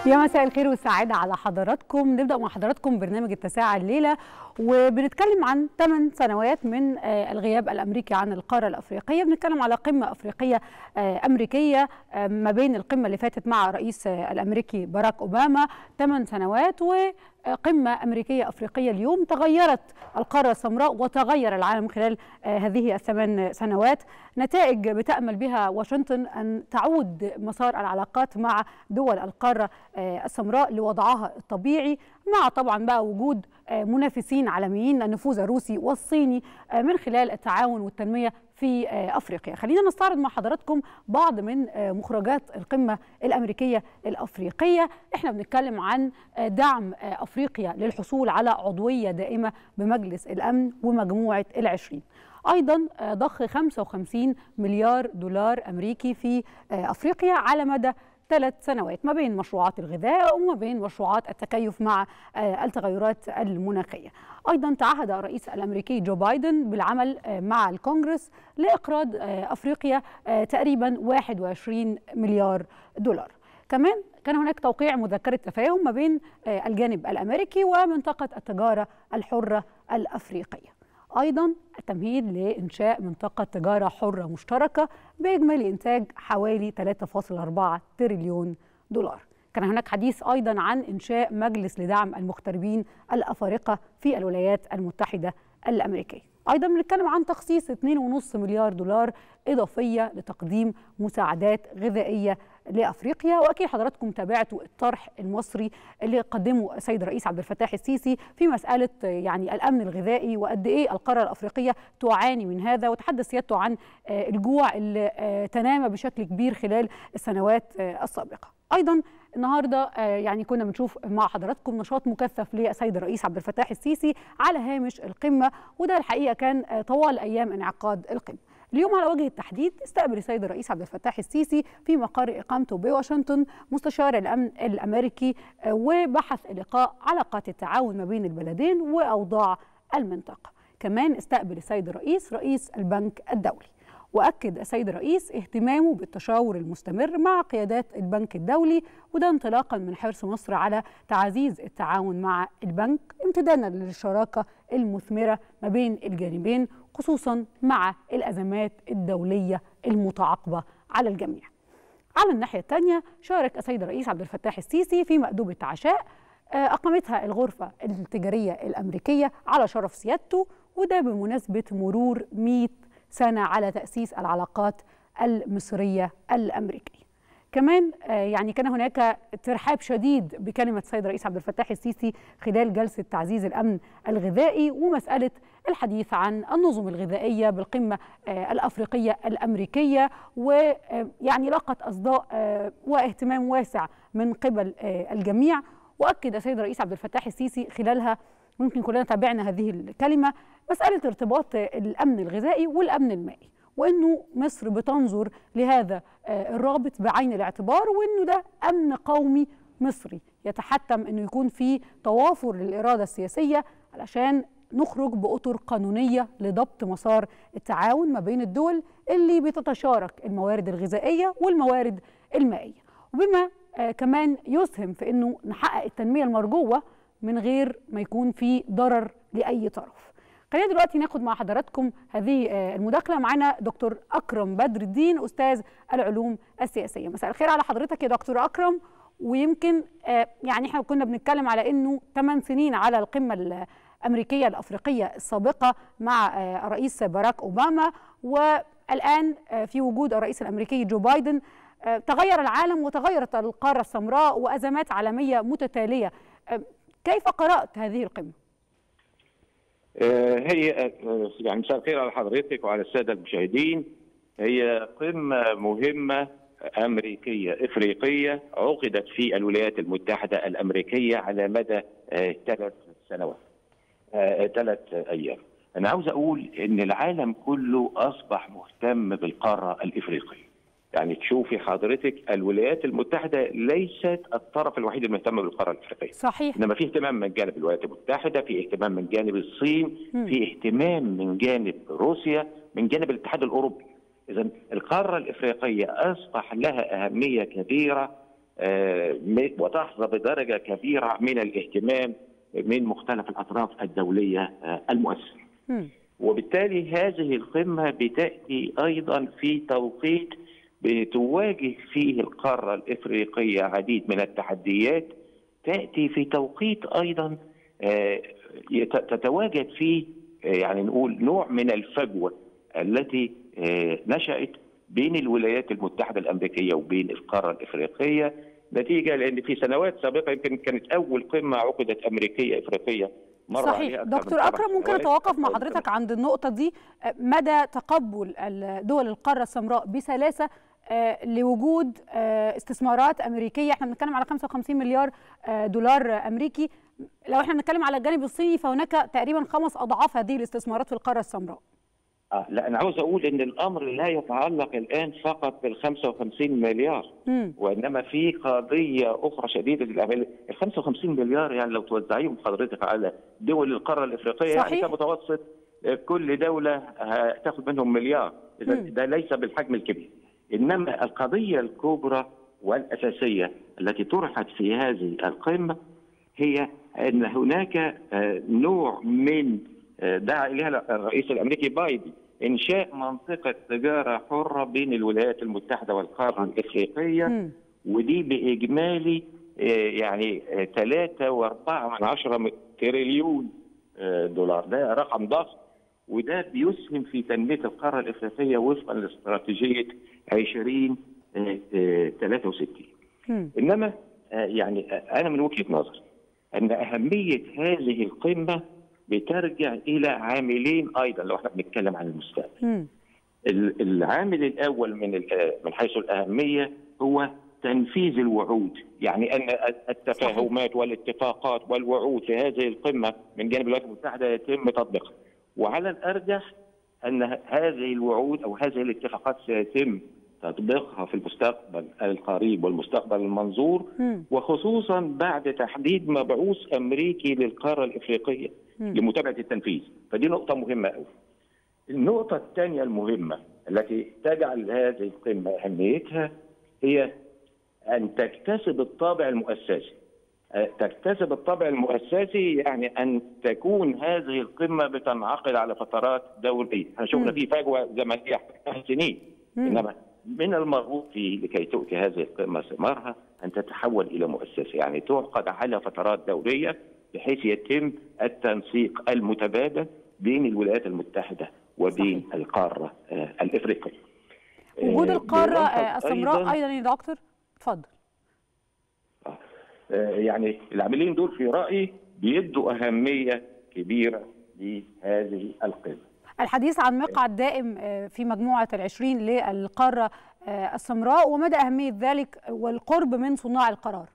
يا مساء الخير والسعادة على حضراتكم نبدأ مع حضراتكم برنامج التساعة الليلة وبنتكلم عن 8 سنوات من الغياب الأمريكي عن القارة الأفريقية بنتكلم على قمة أفريقية أمريكية ما بين القمة اللي فاتت مع الرئيس الأمريكي باراك أوباما 8 سنوات و قمة أمريكية أفريقية اليوم تغيرت القارة السمراء وتغير العالم خلال هذه الثمان سنوات نتائج بتأمل بها واشنطن أن تعود مسار العلاقات مع دول القارة السمراء لوضعها الطبيعي مع طبعا بقى وجود منافسين عالميين النفوذ الروسي والصيني من خلال التعاون والتنمية في افريقيا خلينا نستعرض مع حضراتكم بعض من مخرجات القمه الامريكيه الافريقيه احنا بنتكلم عن دعم افريقيا للحصول على عضويه دائمه بمجلس الامن ومجموعه العشرين ايضا ضخ 55 مليار دولار امريكي في افريقيا على مدى ثلاث سنوات ما بين مشروعات الغذاء وما بين مشروعات التكيف مع التغيرات المناخيه. ايضا تعهد الرئيس الامريكي جو بايدن بالعمل مع الكونغرس لاقراض افريقيا تقريبا 21 مليار دولار. كمان كان هناك توقيع مذكره تفاهم ما بين الجانب الامريكي ومنطقه التجاره الحره الافريقيه. ايضا التمهيد لانشاء منطقه تجاره حره مشتركه باجمالي انتاج حوالي 3.4 تريليون دولار. كان هناك حديث ايضا عن انشاء مجلس لدعم المغتربين الافارقه في الولايات المتحده الامريكيه. ايضا بنتكلم عن تخصيص 2.5 مليار دولار اضافيه لتقديم مساعدات غذائيه لافريقيا واكيد حضراتكم تابعتوا الطرح المصري اللي قدمه السيد الرئيس عبد الفتاح السيسي في مساله يعني الامن الغذائي وقد ايه القاره الافريقيه تعاني من هذا وتحدث سيادته عن الجوع اللي تنامى بشكل كبير خلال السنوات السابقه. ايضا النهارده يعني كنا بنشوف مع حضراتكم نشاط مكثف للسيد الرئيس عبد الفتاح السيسي على هامش القمه وده الحقيقه كان طوال ايام انعقاد القمه. اليوم على وجه التحديد استقبل السيد الرئيس عبد الفتاح السيسي في مقر اقامته بواشنطن مستشار الامن الامريكي وبحث اللقاء علاقات التعاون ما بين البلدين واوضاع المنطقه. كمان استقبل السيد الرئيس رئيس البنك الدولي. واكد السيد الرئيس اهتمامه بالتشاور المستمر مع قيادات البنك الدولي وده انطلاقا من حرص مصر على تعزيز التعاون مع البنك امتدادا للشراكه المثمره ما بين الجانبين خصوصا مع الازمات الدوليه المتعاقبه على الجميع. على الناحيه الثانيه شارك السيد الرئيس عبد الفتاح السيسي في مأدوبه عشاء اقامتها الغرفه التجاريه الامريكيه على شرف سيادته وده بمناسبه مرور 100 سنة على تأسيس العلاقات المصرية الأمريكية كمان يعني كان هناك ترحاب شديد بكلمة السيد الرئيس عبد الفتاح السيسي خلال جلسة تعزيز الأمن الغذائي ومسألة الحديث عن النظم الغذائية بالقمة الأفريقية الأمريكية ويعني لقت أصداء واهتمام واسع من قبل الجميع وأكد السيد الرئيس عبد الفتاح السيسي خلالها ممكن كلنا تابعنا هذه الكلمة مسألة ارتباط الأمن الغذائي والأمن المائي وأنه مصر بتنظر لهذا الرابط بعين الاعتبار وأنه ده أمن قومي مصري يتحتم أنه يكون في توافر للإرادة السياسية علشان نخرج بأطر قانونية لضبط مسار التعاون ما بين الدول اللي بتتشارك الموارد الغذائية والموارد المائية وبما كمان يسهم في أنه نحقق التنمية المرجوة من غير ما يكون في ضرر لأي طرف خلينا دلوقتي ناخد مع حضراتكم هذه المداخله معانا دكتور اكرم بدر الدين استاذ العلوم السياسيه مساء الخير على حضرتك يا دكتور اكرم ويمكن يعني احنا كنا بنتكلم على انه 8 سنين على القمه الامريكيه الافريقيه السابقه مع الرئيس باراك اوباما والان في وجود الرئيس الامريكي جو بايدن تغير العالم وتغيرت القاره السمراء وازمات عالميه متتاليه كيف قرات هذه القمه هي يعني مساء الخير على حضرتك وعلى الساده المشاهدين هي قمه مهمه امريكيه افريقيه عقدت في الولايات المتحده الامريكيه على مدى ثلاث سنوات ثلاث ايام انا عاوز اقول ان العالم كله اصبح مهتم بالقاره الافريقيه يعني تشوفي حضرتك الولايات المتحده ليست الطرف الوحيد المهتم بالقاره الافريقيه صحيح انما في اهتمام من جانب الولايات المتحده في اهتمام من جانب الصين م. في اهتمام من جانب روسيا من جانب الاتحاد الاوروبي اذا القاره الافريقيه اصبح لها اهميه كبيره وتحظى بدرجه كبيره من الاهتمام من مختلف الاطراف الدوليه المؤثره. وبالتالي هذه القمه بتاتي ايضا في توقيت بتواجه فيه القاره الافريقيه عديد من التحديات تاتي في توقيت ايضا تتواجد فيه يعني نقول نوع من الفجوه التي نشات بين الولايات المتحده الامريكيه وبين القاره الافريقيه نتيجه لان في سنوات سابقه يمكن كانت اول قمه عقدت امريكيه افريقيه مرة صحيح دكتور اكرم ممكن اتوقف مع حضرتك عند النقطه دي مدى تقبل دول القاره السمراء بسلاسه لوجود استثمارات امريكيه احنا بنتكلم على 55 مليار دولار امريكي لو احنا بنتكلم على الجانب الصيني فهناك تقريبا خمس اضعاف هذه الاستثمارات في القاره السمراء آه لا انا عاوز اقول ان الامر لا يتعلق الان فقط بال 55 مليار م. وانما في قضيه اخرى شديده الاهميه ال 55 مليار يعني لو توزعيهم حضرتك على دول القاره الافريقيه صحيح. يعني كمتوسط كل دوله هتاخد منهم مليار اذا ده ليس بالحجم الكبير انما القضيه الكبرى والاساسيه التي طرحت في هذه القمه هي ان هناك نوع من دعا اليها الرئيس الامريكي بايدن انشاء منطقه تجاره حره بين الولايات المتحده والقاره الافريقيه م. ودي باجمالي يعني 3.4 تريليون دولار ده رقم ضخم وده بيسهم في تنميه القاره الافريقيه وفقا لاستراتيجيه 2063 انما يعني انا من وجهه نظري ان اهميه هذه القمه بترجع الى عاملين ايضا لو احنا بنتكلم عن المستقبل. العامل الاول من من حيث الاهميه هو تنفيذ الوعود، يعني ان التفاهمات والاتفاقات والوعود في هذه القمه من جانب الولايات المتحده يتم تطبيقها. وعلى الارجح ان هذه الوعود او هذه الاتفاقات سيتم تطبيقها في المستقبل القريب والمستقبل المنظور وخصوصا بعد تحديد مبعوث امريكي للقاره الافريقيه لمتابعه التنفيذ فدي نقطه مهمه قوي النقطه الثانيه المهمه التي تجعل هذه القمه اهميتها هي ان تكتسب الطابع المؤسسي تكتسب الطابع المؤسسي يعني ان تكون هذه القمه بتنعقد على فترات دوريه، احنا شفنا في فجوه زمنيه سنين انما من المرغوب فيه لكي تؤتي هذه القمه ثمارها ان تتحول الى مؤسسه، يعني تعقد على فترات دوريه بحيث يتم التنسيق المتبادل بين الولايات المتحده وبين صحيح. القاره الافريقيه. وجود القاره السمراء ايضا يا دكتور اتفضل. يعني العاملين دول في رايي بيدوا اهميه كبيره لهذه القمه. الحديث عن مقعد دائم في مجموعه العشرين للقاره السمراء ومدى اهميه ذلك والقرب من صناع القرار.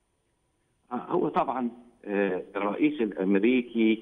هو طبعا الرئيس الامريكي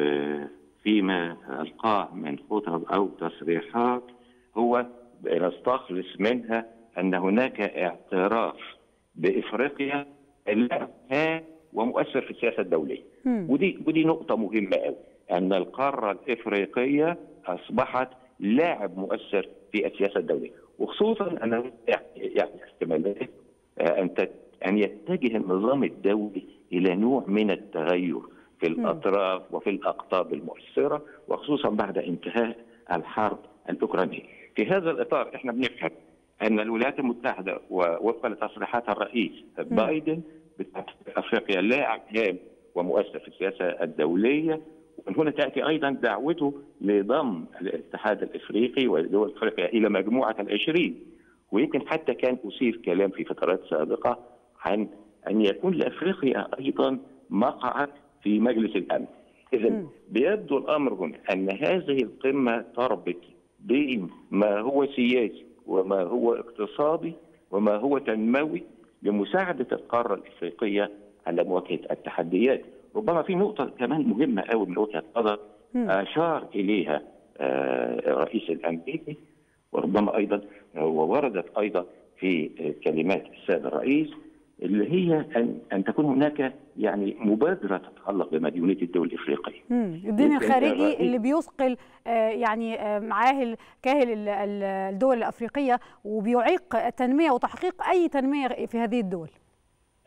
فيما القاه من خطب او تصريحات هو نستخلص منها ان هناك اعتراف بافريقيا لاعب ومؤثر في السياسه الدوليه ودي ودي نقطه مهمه قوي ان القاره الافريقيه اصبحت لاعب مؤثر في السياسه الدوليه وخصوصا ان يعني احتمالات ان ان يتجه النظام الدولي الى نوع من التغير في الاطراف وفي الاقطاب المؤثره وخصوصا بعد انتهاء الحرب الاوكرانيه. في هذا الاطار احنا بنفهم ان الولايات المتحده ووفقا لتصريحات الرئيس بايدن افريقيا لاعب هام ومؤثر في السياسه الدوليه ومن هنا تاتي ايضا دعوته لضم الاتحاد الافريقي ودول افريقيا الى مجموعه العشرين ويمكن حتى كان اثير كلام في فترات سابقه عن ان يكون لافريقيا ايضا مقعد في مجلس الامن. اذا بيبدو الامر هنا ان هذه القمه تربط بين ما هو سياسي وما هو اقتصادي وما هو تنموي لمساعده القاره الافريقيه على مواجهه التحديات. ربما في نقطه كمان مهمه قوي من وجهه نظر اشار اليها الرئيس الامريكي وربما ايضا ووردت ايضا في كلمات السيد الرئيس اللي هي ان ان تكون هناك يعني مبادره تتعلق بمديونيه الدول الافريقيه. الدين الخارجي اللي بيثقل يعني معاه كاهل الدول الافريقيه وبيعيق التنميه وتحقيق اي تنميه في هذه الدول.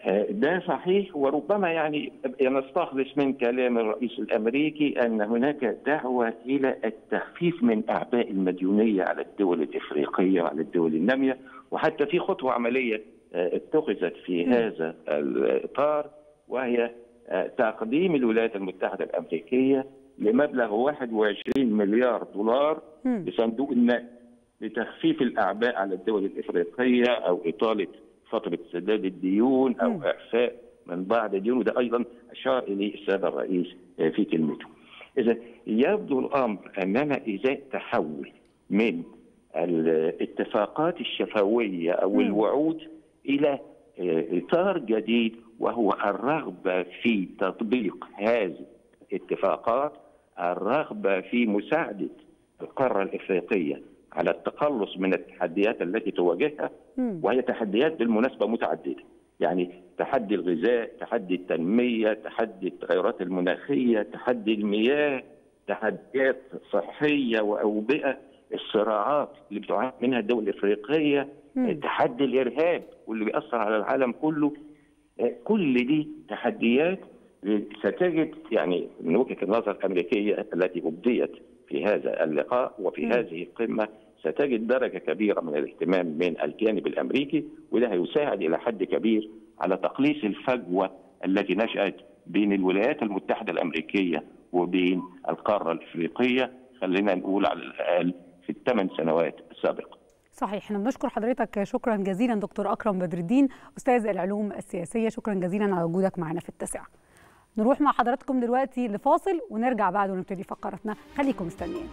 ده صحيح وربما يعني نستخلص من كلام الرئيس الامريكي ان هناك دعوه الى التخفيف من اعباء المديونيه على الدول الافريقيه وعلى الدول الناميه وحتى في خطوه عمليه اتخذت في هذا الاطار وهي تقديم الولايات المتحده الامريكيه لمبلغ 21 مليار دولار لصندوق النقد لتخفيف الاعباء على الدول الافريقيه او اطاله فتره سداد الديون او م. اعفاء من بعض الديون وده ايضا اشار اليه السيد الرئيس في كلمته. اذا يبدو الامر اننا ازاء تحول من الاتفاقات الشفويه او م. الوعود الى اطار جديد وهو الرغبه في تطبيق هذه الاتفاقات الرغبه في مساعده القاره الافريقيه على التخلص من التحديات التي تواجهها وهي تحديات بالمناسبه متعدده يعني تحدي الغذاء تحدي التنميه تحدي التغيرات المناخيه تحدي المياه تحديات صحيه واوبئه الصراعات اللي بتعاني منها الدول الافريقيه تحدي الارهاب واللي بيأثر على العالم كله كل دي تحديات ستجد يعني من وجهه النظر الامريكيه التي ابديت في هذا اللقاء وفي م. هذه القمه ستجد درجه كبيره من الاهتمام من الجانب الامريكي وده هيساعد الى حد كبير على تقليص الفجوه التي نشات بين الولايات المتحده الامريكيه وبين القاره الافريقيه خلينا نقول على الاقل في الثمان سنوات السابقه. صحيح احنا بنشكر حضرتك شكرا جزيلا دكتور اكرم بدر الدين استاذ العلوم السياسيه شكرا جزيلا على وجودك معنا في التاسعه. نروح مع حضراتكم دلوقتي لفاصل ونرجع بعد ونبتدي فقرتنا خليكم مستنيين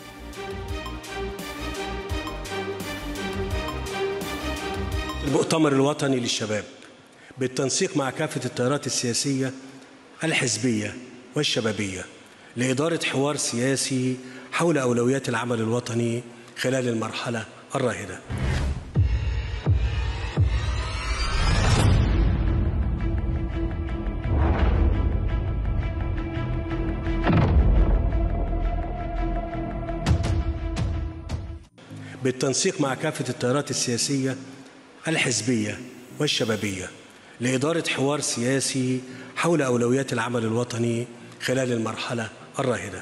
المؤتمر الوطني للشباب بالتنسيق مع كافة التيارات السياسية الحزبية والشبابية لإدارة حوار سياسي حول أولويات العمل الوطني خلال المرحلة الراهنة بالتنسيق مع كافة التيارات السياسية الحزبية والشبابية لإدارة حوار سياسي حول أولويات العمل الوطني خلال المرحلة الراهنة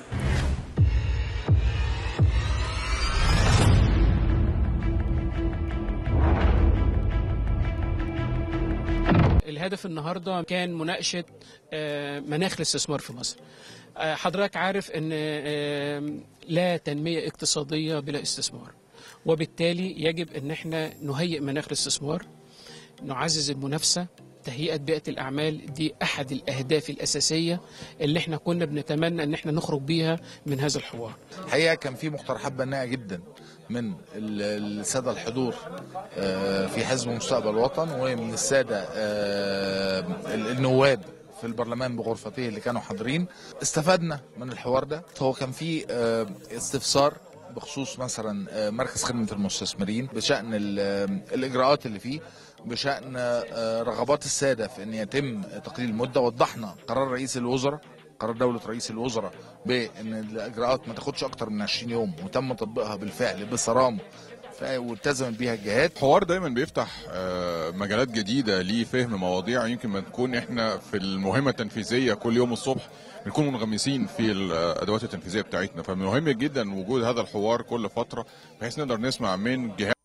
الهدف النهارده كان مناقشه مناخ الاستثمار في مصر. حضرتك عارف ان لا تنميه اقتصاديه بلا استثمار. وبالتالي يجب ان احنا نهيئ مناخ الاستثمار نعزز المنافسه تهيئه بيئه الاعمال دي احد الاهداف الاساسيه اللي احنا كنا بنتمنى ان احنا نخرج بيها من هذا الحوار الحقيقه كان في مقترحات بناءه جدا من الساده الحضور في حزب مستقبل الوطن ومن الساده النواب في البرلمان بغرفته اللي كانوا حاضرين استفدنا من الحوار ده هو كان في استفسار بخصوص مثلا مركز خدمه المستثمرين بشان الاجراءات اللي فيه بشان رغبات الساده في ان يتم تقليل المده وضحنا قرار رئيس الوزراء قرار دولة رئيس الوزراء بأن الإجراءات ما تاخدش أكتر من 20 يوم وتم تطبيقها بالفعل بصرامة والتزمت بيها الجهات الحوار دايما بيفتح مجالات جديدة لفهم مواضيع يمكن ما نكون احنا في المهمة التنفيذية كل يوم الصبح نكون منغمسين في الادوات التنفيذيه بتاعتنا فمهم جدا وجود هذا الحوار كل فتره بحيث نقدر نسمع من جهات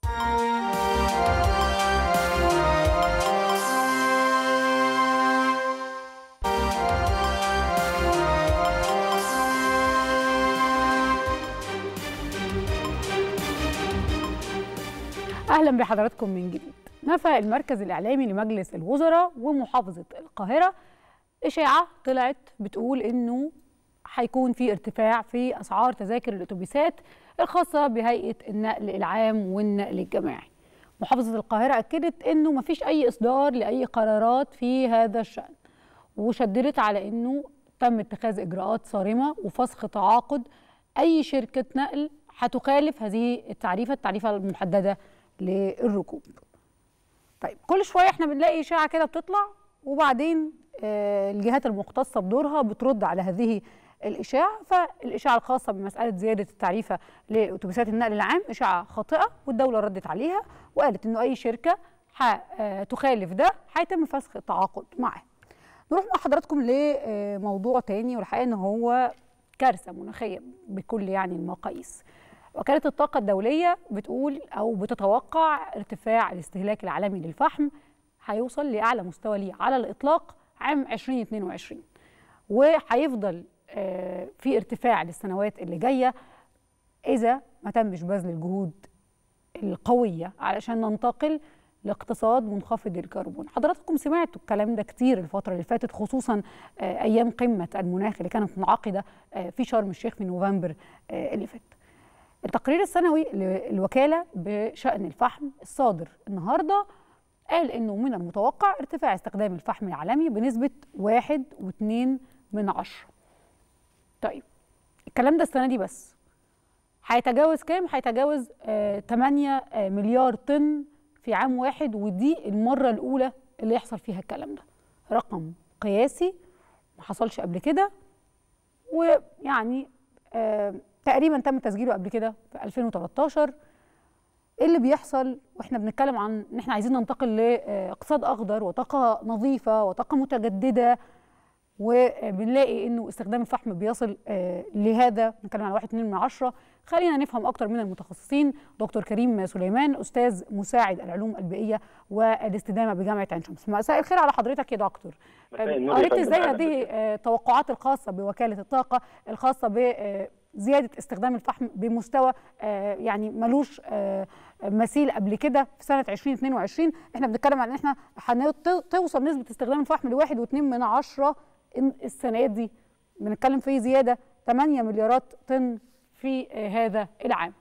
اهلا بحضراتكم من جديد نفى المركز الاعلامي لمجلس الوزراء ومحافظه القاهره اشاعه طلعت بتقول انه هيكون في ارتفاع في اسعار تذاكر الاتوبيسات الخاصه بهيئه النقل العام والنقل الجماعي. محافظه القاهره اكدت انه ما فيش اي اصدار لاي قرارات في هذا الشان وشددت على انه تم اتخاذ اجراءات صارمه وفسخ تعاقد اي شركه نقل هتخالف هذه التعريفه التعريفه المحدده للركوب. طيب كل شويه احنا بنلاقي اشاعه كده بتطلع وبعدين الجهات المختصة بدورها بترد على هذه الإشاعة فالإشاعة الخاصة بمسألة زيادة التعريفة لأتوبيسات النقل العام إشاعة خاطئة والدولة ردت عليها وقالت إنه أي شركة هتخالف ده هيتم فسخ التعاقد معاه نروح مع حضراتكم لموضوع تاني والحقيقه ان هو كارثه مناخيه بكل يعني المقاييس وكاله الطاقه الدوليه بتقول او بتتوقع ارتفاع الاستهلاك العالمي للفحم هيوصل لاعلى مستوى ليه على الاطلاق عام 2022 وهيفضل آه، في ارتفاع للسنوات اللي جايه اذا ما تمش بذل الجهود القويه علشان ننتقل لاقتصاد منخفض الكربون حضراتكم سمعتوا الكلام ده كتير الفتره اللي فاتت خصوصا آه، ايام قمه المناخ اللي كانت منعقده آه، في شرم الشيخ في نوفمبر آه، اللي فات التقرير السنوي للوكاله بشان الفحم الصادر النهارده قال انه من المتوقع ارتفاع استخدام الفحم العالمي بنسبه واحد واتنين من عشرة طيب الكلام ده السنه دي بس هيتجاوز كام؟ هيتجاوز آه 8 آه مليار طن في عام واحد ودي المرة الأولى اللي يحصل فيها الكلام ده رقم قياسي ما حصلش قبل كده ويعني آه تقريبا تم تسجيله قبل كده في 2013 ايه اللي بيحصل واحنا بنتكلم عن ان احنا عايزين ننتقل لاقتصاد اخضر وطاقه نظيفه وطاقه متجدده وبنلاقي انه استخدام الفحم بيصل آه لهذا بنتكلم على 1.2 من عشرة خلينا نفهم اكتر من المتخصصين دكتور كريم سليمان استاذ مساعد العلوم البيئيه والاستدامه بجامعه عين شمس مساء الخير على حضرتك يا دكتور قريت ازاي هذه التوقعات الخاصه بوكاله الطاقه الخاصه ب زياده استخدام الفحم بمستوى يعني ملوش مثيل قبل كده في سنه 2022 احنا بنتكلم عن ان احنا هتوصل نسبه استخدام الفحم لواحد واتنين من عشرة السنه دي بنتكلم في زياده 8 مليارات طن في هذا العام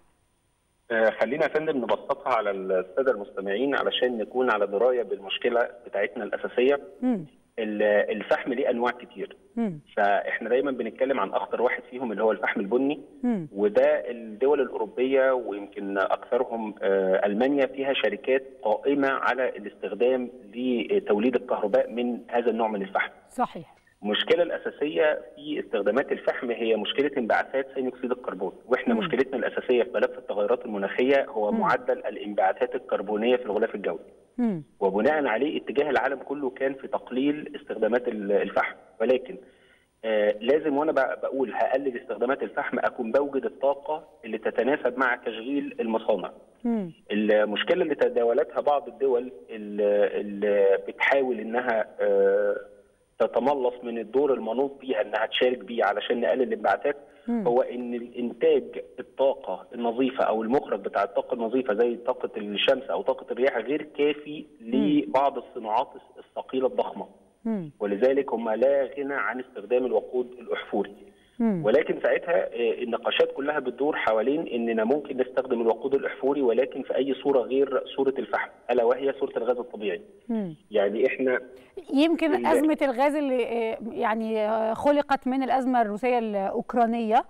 خلينا يا فندم نبسطها على الساده المستمعين علشان نكون على درايه بالمشكله بتاعتنا الاساسيه م. الفحم ليه انواع كتير م. فاحنا دايما بنتكلم عن اخطر واحد فيهم اللي هو الفحم البني م. وده الدول الاوروبيه ويمكن اكثرهم المانيا فيها شركات قائمه على الاستخدام لتوليد الكهرباء من هذا النوع من الفحم صحيح المشكله الاساسيه في استخدامات الفحم هي مشكله انبعاثات ثاني اكسيد الكربون واحنا م. مشكلتنا الاساسيه في ملف التغيرات المناخيه هو م. معدل الانبعاثات الكربونيه في الغلاف الجوي م. وبناء عليه اتجاه العالم كله كان في تقليل استخدامات الفحم ولكن آه لازم وانا بقول هقلل استخدامات الفحم اكون بوجد الطاقه اللي تتناسب مع تشغيل المصانع. م. المشكله اللي تداولتها بعض الدول اللي, اللي بتحاول انها آه تتملص من الدور المنوط بيها انها تشارك بيه علشان نقلل الانبعاثات هو ان الانتاج الطاقه النظيفه او المخرج بتاع الطاقه النظيفه زي طاقه الشمس او طاقه الرياح غير كافي لبعض الصناعات الثقيله الضخمه مم. ولذلك هم لا غنى عن استخدام الوقود الاحفوري مم. ولكن ساعتها النقاشات كلها بتدور حوالين اننا ممكن نستخدم الوقود الاحفوري ولكن في اي صوره غير صوره الفحم الا وهي صوره الغاز الطبيعي. مم. يعني احنا يمكن ازمه الغاز اللي يعني خلقت من الازمه الروسيه الاوكرانيه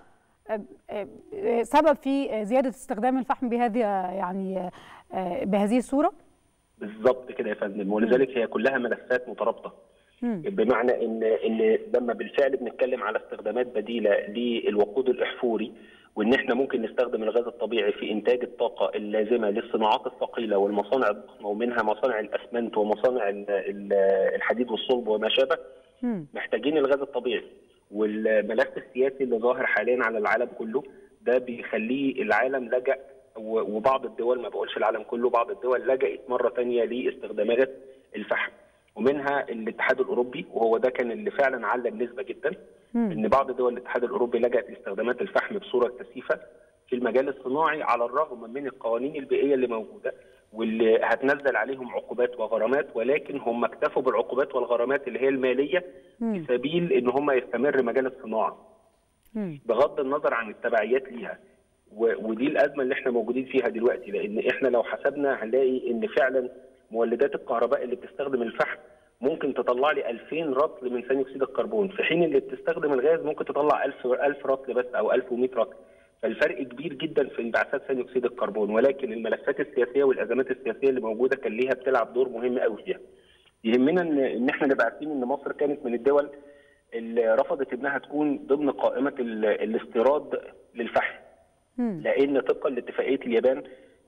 سبب في زياده استخدام الفحم بهذه يعني بهذه الصوره؟ بالظبط كده يا فندم ولذلك هي كلها ملفات مترابطه. بمعنى ان ان لما بالفعل بنتكلم على استخدامات بديله للوقود الاحفوري وان احنا ممكن نستخدم الغاز الطبيعي في انتاج الطاقه اللازمه للصناعات الثقيله والمصانع الضخمه ومنها مصانع الاسمنت ومصانع الحديد والصلب وما شابه محتاجين الغاز الطبيعي والملف السياسي اللي ظاهر حاليا على العالم كله ده بيخليه العالم لجأ وبعض الدول ما بقولش العالم كله بعض الدول لجأت مره ثانيه لاستخدامات الفحم ومنها الاتحاد الاوروبي وهو ده كان اللي فعلا على النسبه جدا مم. ان بعض دول الاتحاد الاوروبي لجأت لاستخدامات الفحم بصوره كثيفه في المجال الصناعي على الرغم من القوانين البيئيه اللي موجوده واللي هتنزل عليهم عقوبات وغرامات ولكن هم اكتفوا بالعقوبات والغرامات اللي هي الماليه في سبيل ان هم يستمر مجال الصناعه مم. بغض النظر عن التبعيات ليها ودي الازمه اللي احنا موجودين فيها دلوقتي لان احنا لو حسبنا هنلاقي ان فعلا مولدات الكهرباء اللي بتستخدم الفحم ممكن تطلع لي 2000 رطل من ثاني اكسيد الكربون في حين اللي بتستخدم الغاز ممكن تطلع 1000 1000 رطل بس او 1100 رطل فالفرق كبير جدا في انبعاثات ثاني اكسيد الكربون ولكن الملفات السياسيه والازمات السياسيه اللي موجوده كان ليها بتلعب دور مهم قوي فيها يهمنا ان ان احنا نبقى عارفين ان مصر كانت من الدول اللي رفضت انها تكون ضمن قائمه الاستيراد للفحم لان طبقا لاتفاقيه اليابان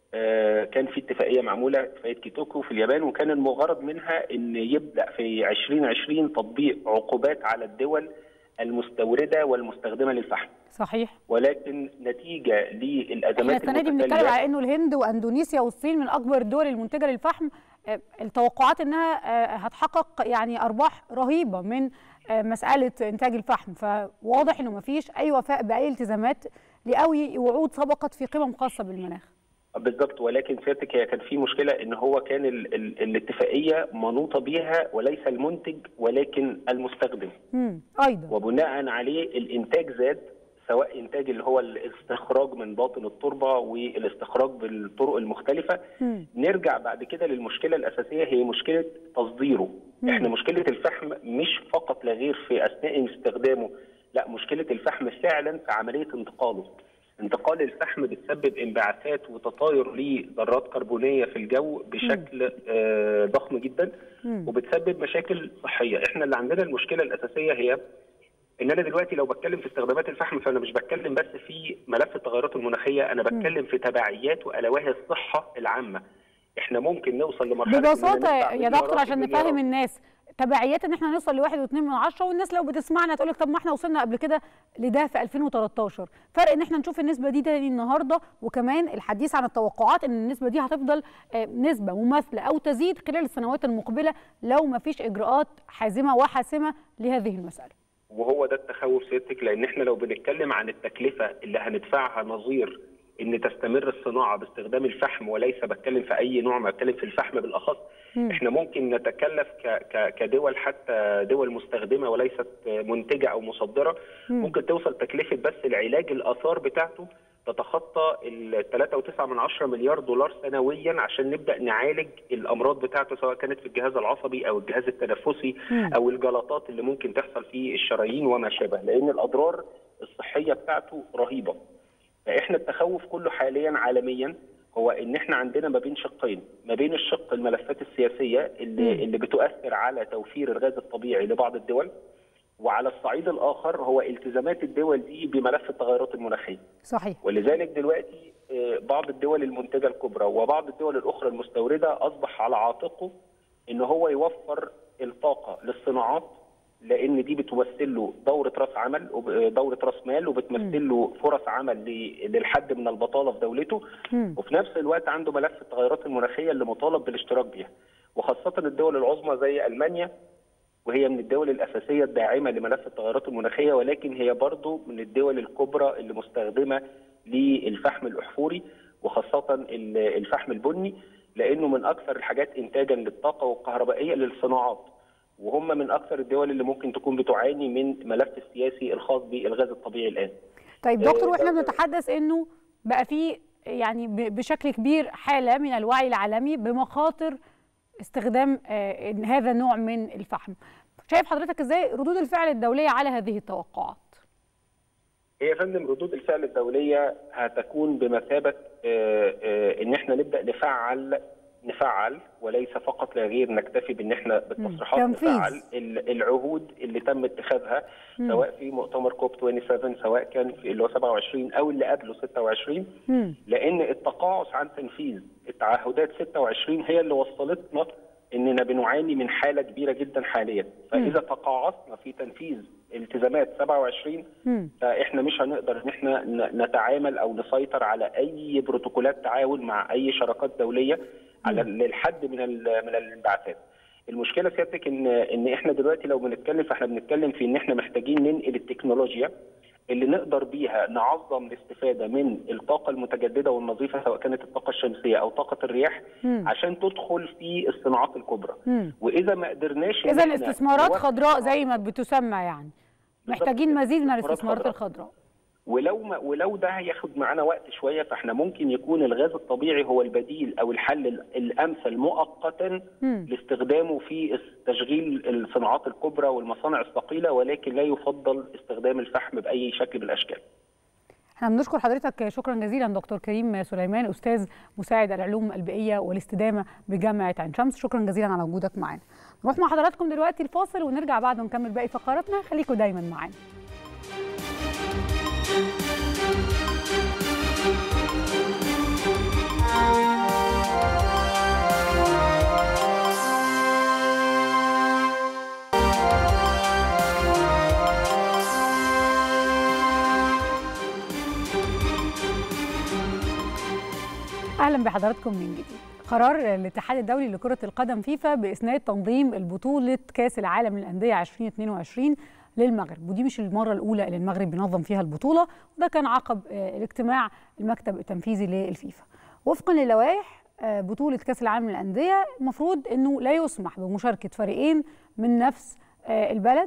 آه، كان في اتفاقيه معموله اتفاقيه كيتوكو في اليابان وكان المغرض منها ان يبدا في 2020 تطبيق عقوبات على الدول المستورده والمستخدمه للفحم صحيح ولكن نتيجه احنا للازمات السنه دي بنتكلم على انه الهند واندونيسيا والصين من اكبر الدول المنتجه للفحم آه، التوقعات انها آه، هتحقق يعني ارباح رهيبه من آه، مساله انتاج الفحم فواضح انه ما فيش اي وفاء باي التزامات لاي وعود سبقت في قمم خاصه بالمناخ بالضبط ولكن سيادتك هي كان في مشكله ان هو كان ال ال الاتفاقيه منوطه بيها وليس المنتج ولكن المستخدم امم ايضا وبناء عليه الانتاج زاد سواء انتاج اللي هو الاستخراج من باطن التربه والاستخراج بالطرق المختلفه مم. نرجع بعد كده للمشكله الاساسيه هي مشكله تصديره مم. احنا مشكله الفحم مش فقط لا غير في اثناء استخدامه لا مشكله الفحم فعلا في عمليه انتقاله انتقال الفحم بتسبب انبعاثات وتطاير لذرات كربونيه في الجو بشكل آه، ضخم جدا مم. وبتسبب مشاكل صحيه احنا اللي عندنا المشكله الاساسيه هي ان انا دلوقتي لو بتكلم في استخدامات الفحم فانا مش بتكلم بس في ملف التغيرات المناخيه انا بتكلم في تبعيات والا وهي الصحه العامه احنا ممكن نوصل لمرحله إننا ببساطه ندفع يا دكتور مليارات عشان المليارات. نفهم الناس تبعيات ان احنا نوصل لواحد واثنين من عشرة والناس لو بتسمعنا تقول لك طب ما احنا وصلنا قبل كده لده في 2013 فرق ان احنا نشوف النسبه دي تاني النهارده وكمان الحديث عن التوقعات ان النسبه دي هتفضل آه، نسبه مماثله او تزيد خلال السنوات المقبله لو ما فيش اجراءات حازمه وحاسمه لهذه المساله وهو ده التخوف سيادتك لان احنا لو بنتكلم عن التكلفه اللي هندفعها نظير ان تستمر الصناعه باستخدام الفحم وليس بتكلم في اي نوع ما بتكلم في الفحم بالاخص مم. احنا ممكن نتكلف ك ك كدول حتى دول مستخدمه وليست منتجه او مصدره مم. ممكن توصل تكلفه بس العلاج الاثار بتاعته تتخطى ال 3.9 من عشرة مليار دولار سنويا عشان نبدا نعالج الامراض بتاعته سواء كانت في الجهاز العصبي او الجهاز التنفسي مم. او الجلطات اللي ممكن تحصل في الشرايين وما شابه لان الاضرار الصحيه بتاعته رهيبه فاحنا التخوف كله حاليا عالميا هو ان احنا عندنا ما بين شقين ما بين الشق الملفات السياسيه اللي اللي بتؤثر على توفير الغاز الطبيعي لبعض الدول وعلى الصعيد الاخر هو التزامات الدول دي بملف التغيرات المناخيه صحيح ولذلك دلوقتي آه، بعض الدول المنتجه الكبرى وبعض الدول الاخرى المستورده اصبح على عاتقه ان هو يوفر الطاقه للصناعات لان دي بتمثل له دوره راس عمل وب- دوره راس مال وبتمثل له فرص عمل ل- للحد من البطاله في دولته مم. وفي نفس الوقت عنده ملف التغيرات المناخيه اللي مطالب بالاشتراك بيها وخاصه الدول العظمى زي المانيا وهي من الدول الاساسيه الداعمه لملف التغيرات المناخيه ولكن هي برضو من الدول الكبرى اللي مستخدمه للفحم الاحفوري وخاصه ال- الفحم البني لانه من اكثر الحاجات انتاجا للطاقه والكهربائيه للصناعات وهم من اكثر الدول اللي ممكن تكون بتعاني من ملف السياسي الخاص بالغاز الطبيعي الان. طيب دكتور آه، واحنا ده- بنتحدث انه بقى في يعني ب- بشكل كبير حاله من الوعي العالمي بمخاطر استخدام آه، هذا النوع من الفحم شايف حضرتك ازاي ردود الفعل الدوليه على هذه التوقعات هي يا فندم ردود الفعل الدوليه هتكون بمثابه آه، آه، ان احنا نبدا نفعل نفعل وليس فقط لا غير نكتفي بان احنا بالتصريحات تنفيذ. نفعل ال- العهود اللي تم اتخاذها سواء في مؤتمر كوب 27 سواء كان في اللي هو 27 او اللي قبله 26 مم. لان التقاعس عن تنفيذ التعهدات 26 هي اللي وصلتنا اننا بنعاني من حاله كبيره جدا حاليا فاذا تقاعسنا في تنفيذ التزامات 27 مم. فاحنا مش هنقدر ان احنا ن- نتعامل او نسيطر على اي بروتوكولات تعاون مع اي شراكات دوليه على للحد من ال- من الانبعاثات. المشكله سيادتك ان ان احنا دلوقتي لو بنتكلم فاحنا بنتكلم في ان احنا محتاجين ننقل التكنولوجيا اللي نقدر بيها نعظم الاستفاده من الطاقه المتجدده والنظيفه سواء كانت الطاقه الشمسيه او طاقه الرياح مم. عشان تدخل في الصناعات الكبرى. مم. واذا ما قدرناش إن اذا إحنا استثمارات نوفر خضراء زي ما بتسمى يعني محتاجين مزيد من استثمارات الاستثمارات خضراء. الخضراء ولو ما ولو ده هياخد معانا وقت شويه فاحنا ممكن يكون الغاز الطبيعي هو البديل او الحل ال- الامثل مؤقتا مم. لاستخدامه في اس- تشغيل الصناعات الكبرى والمصانع الثقيله ولكن لا يفضل استخدام الفحم باي شكل من الاشكال. احنا بنشكر حضرتك شكرا جزيلا دكتور كريم سليمان استاذ مساعد العلوم البيئيه والاستدامه بجامعه عين شمس شكرا جزيلا على وجودك معانا نروح مع حضراتكم دلوقتي الفاصل ونرجع بعد ونكمل باقي فقراتنا خليكم دايما معانا Thank بحضراتكم من جديد قرار الاتحاد الدولي لكرة القدم فيفا بإسناد تنظيم البطولة كأس العالم للأندية 2022 للمغرب ودي مش المرة الأولى اللي المغرب بينظم فيها البطولة وده كان عقب الاجتماع المكتب التنفيذي للفيفا وفقا للوائح بطولة كأس العالم للأندية المفروض أنه لا يسمح بمشاركة فريقين من نفس البلد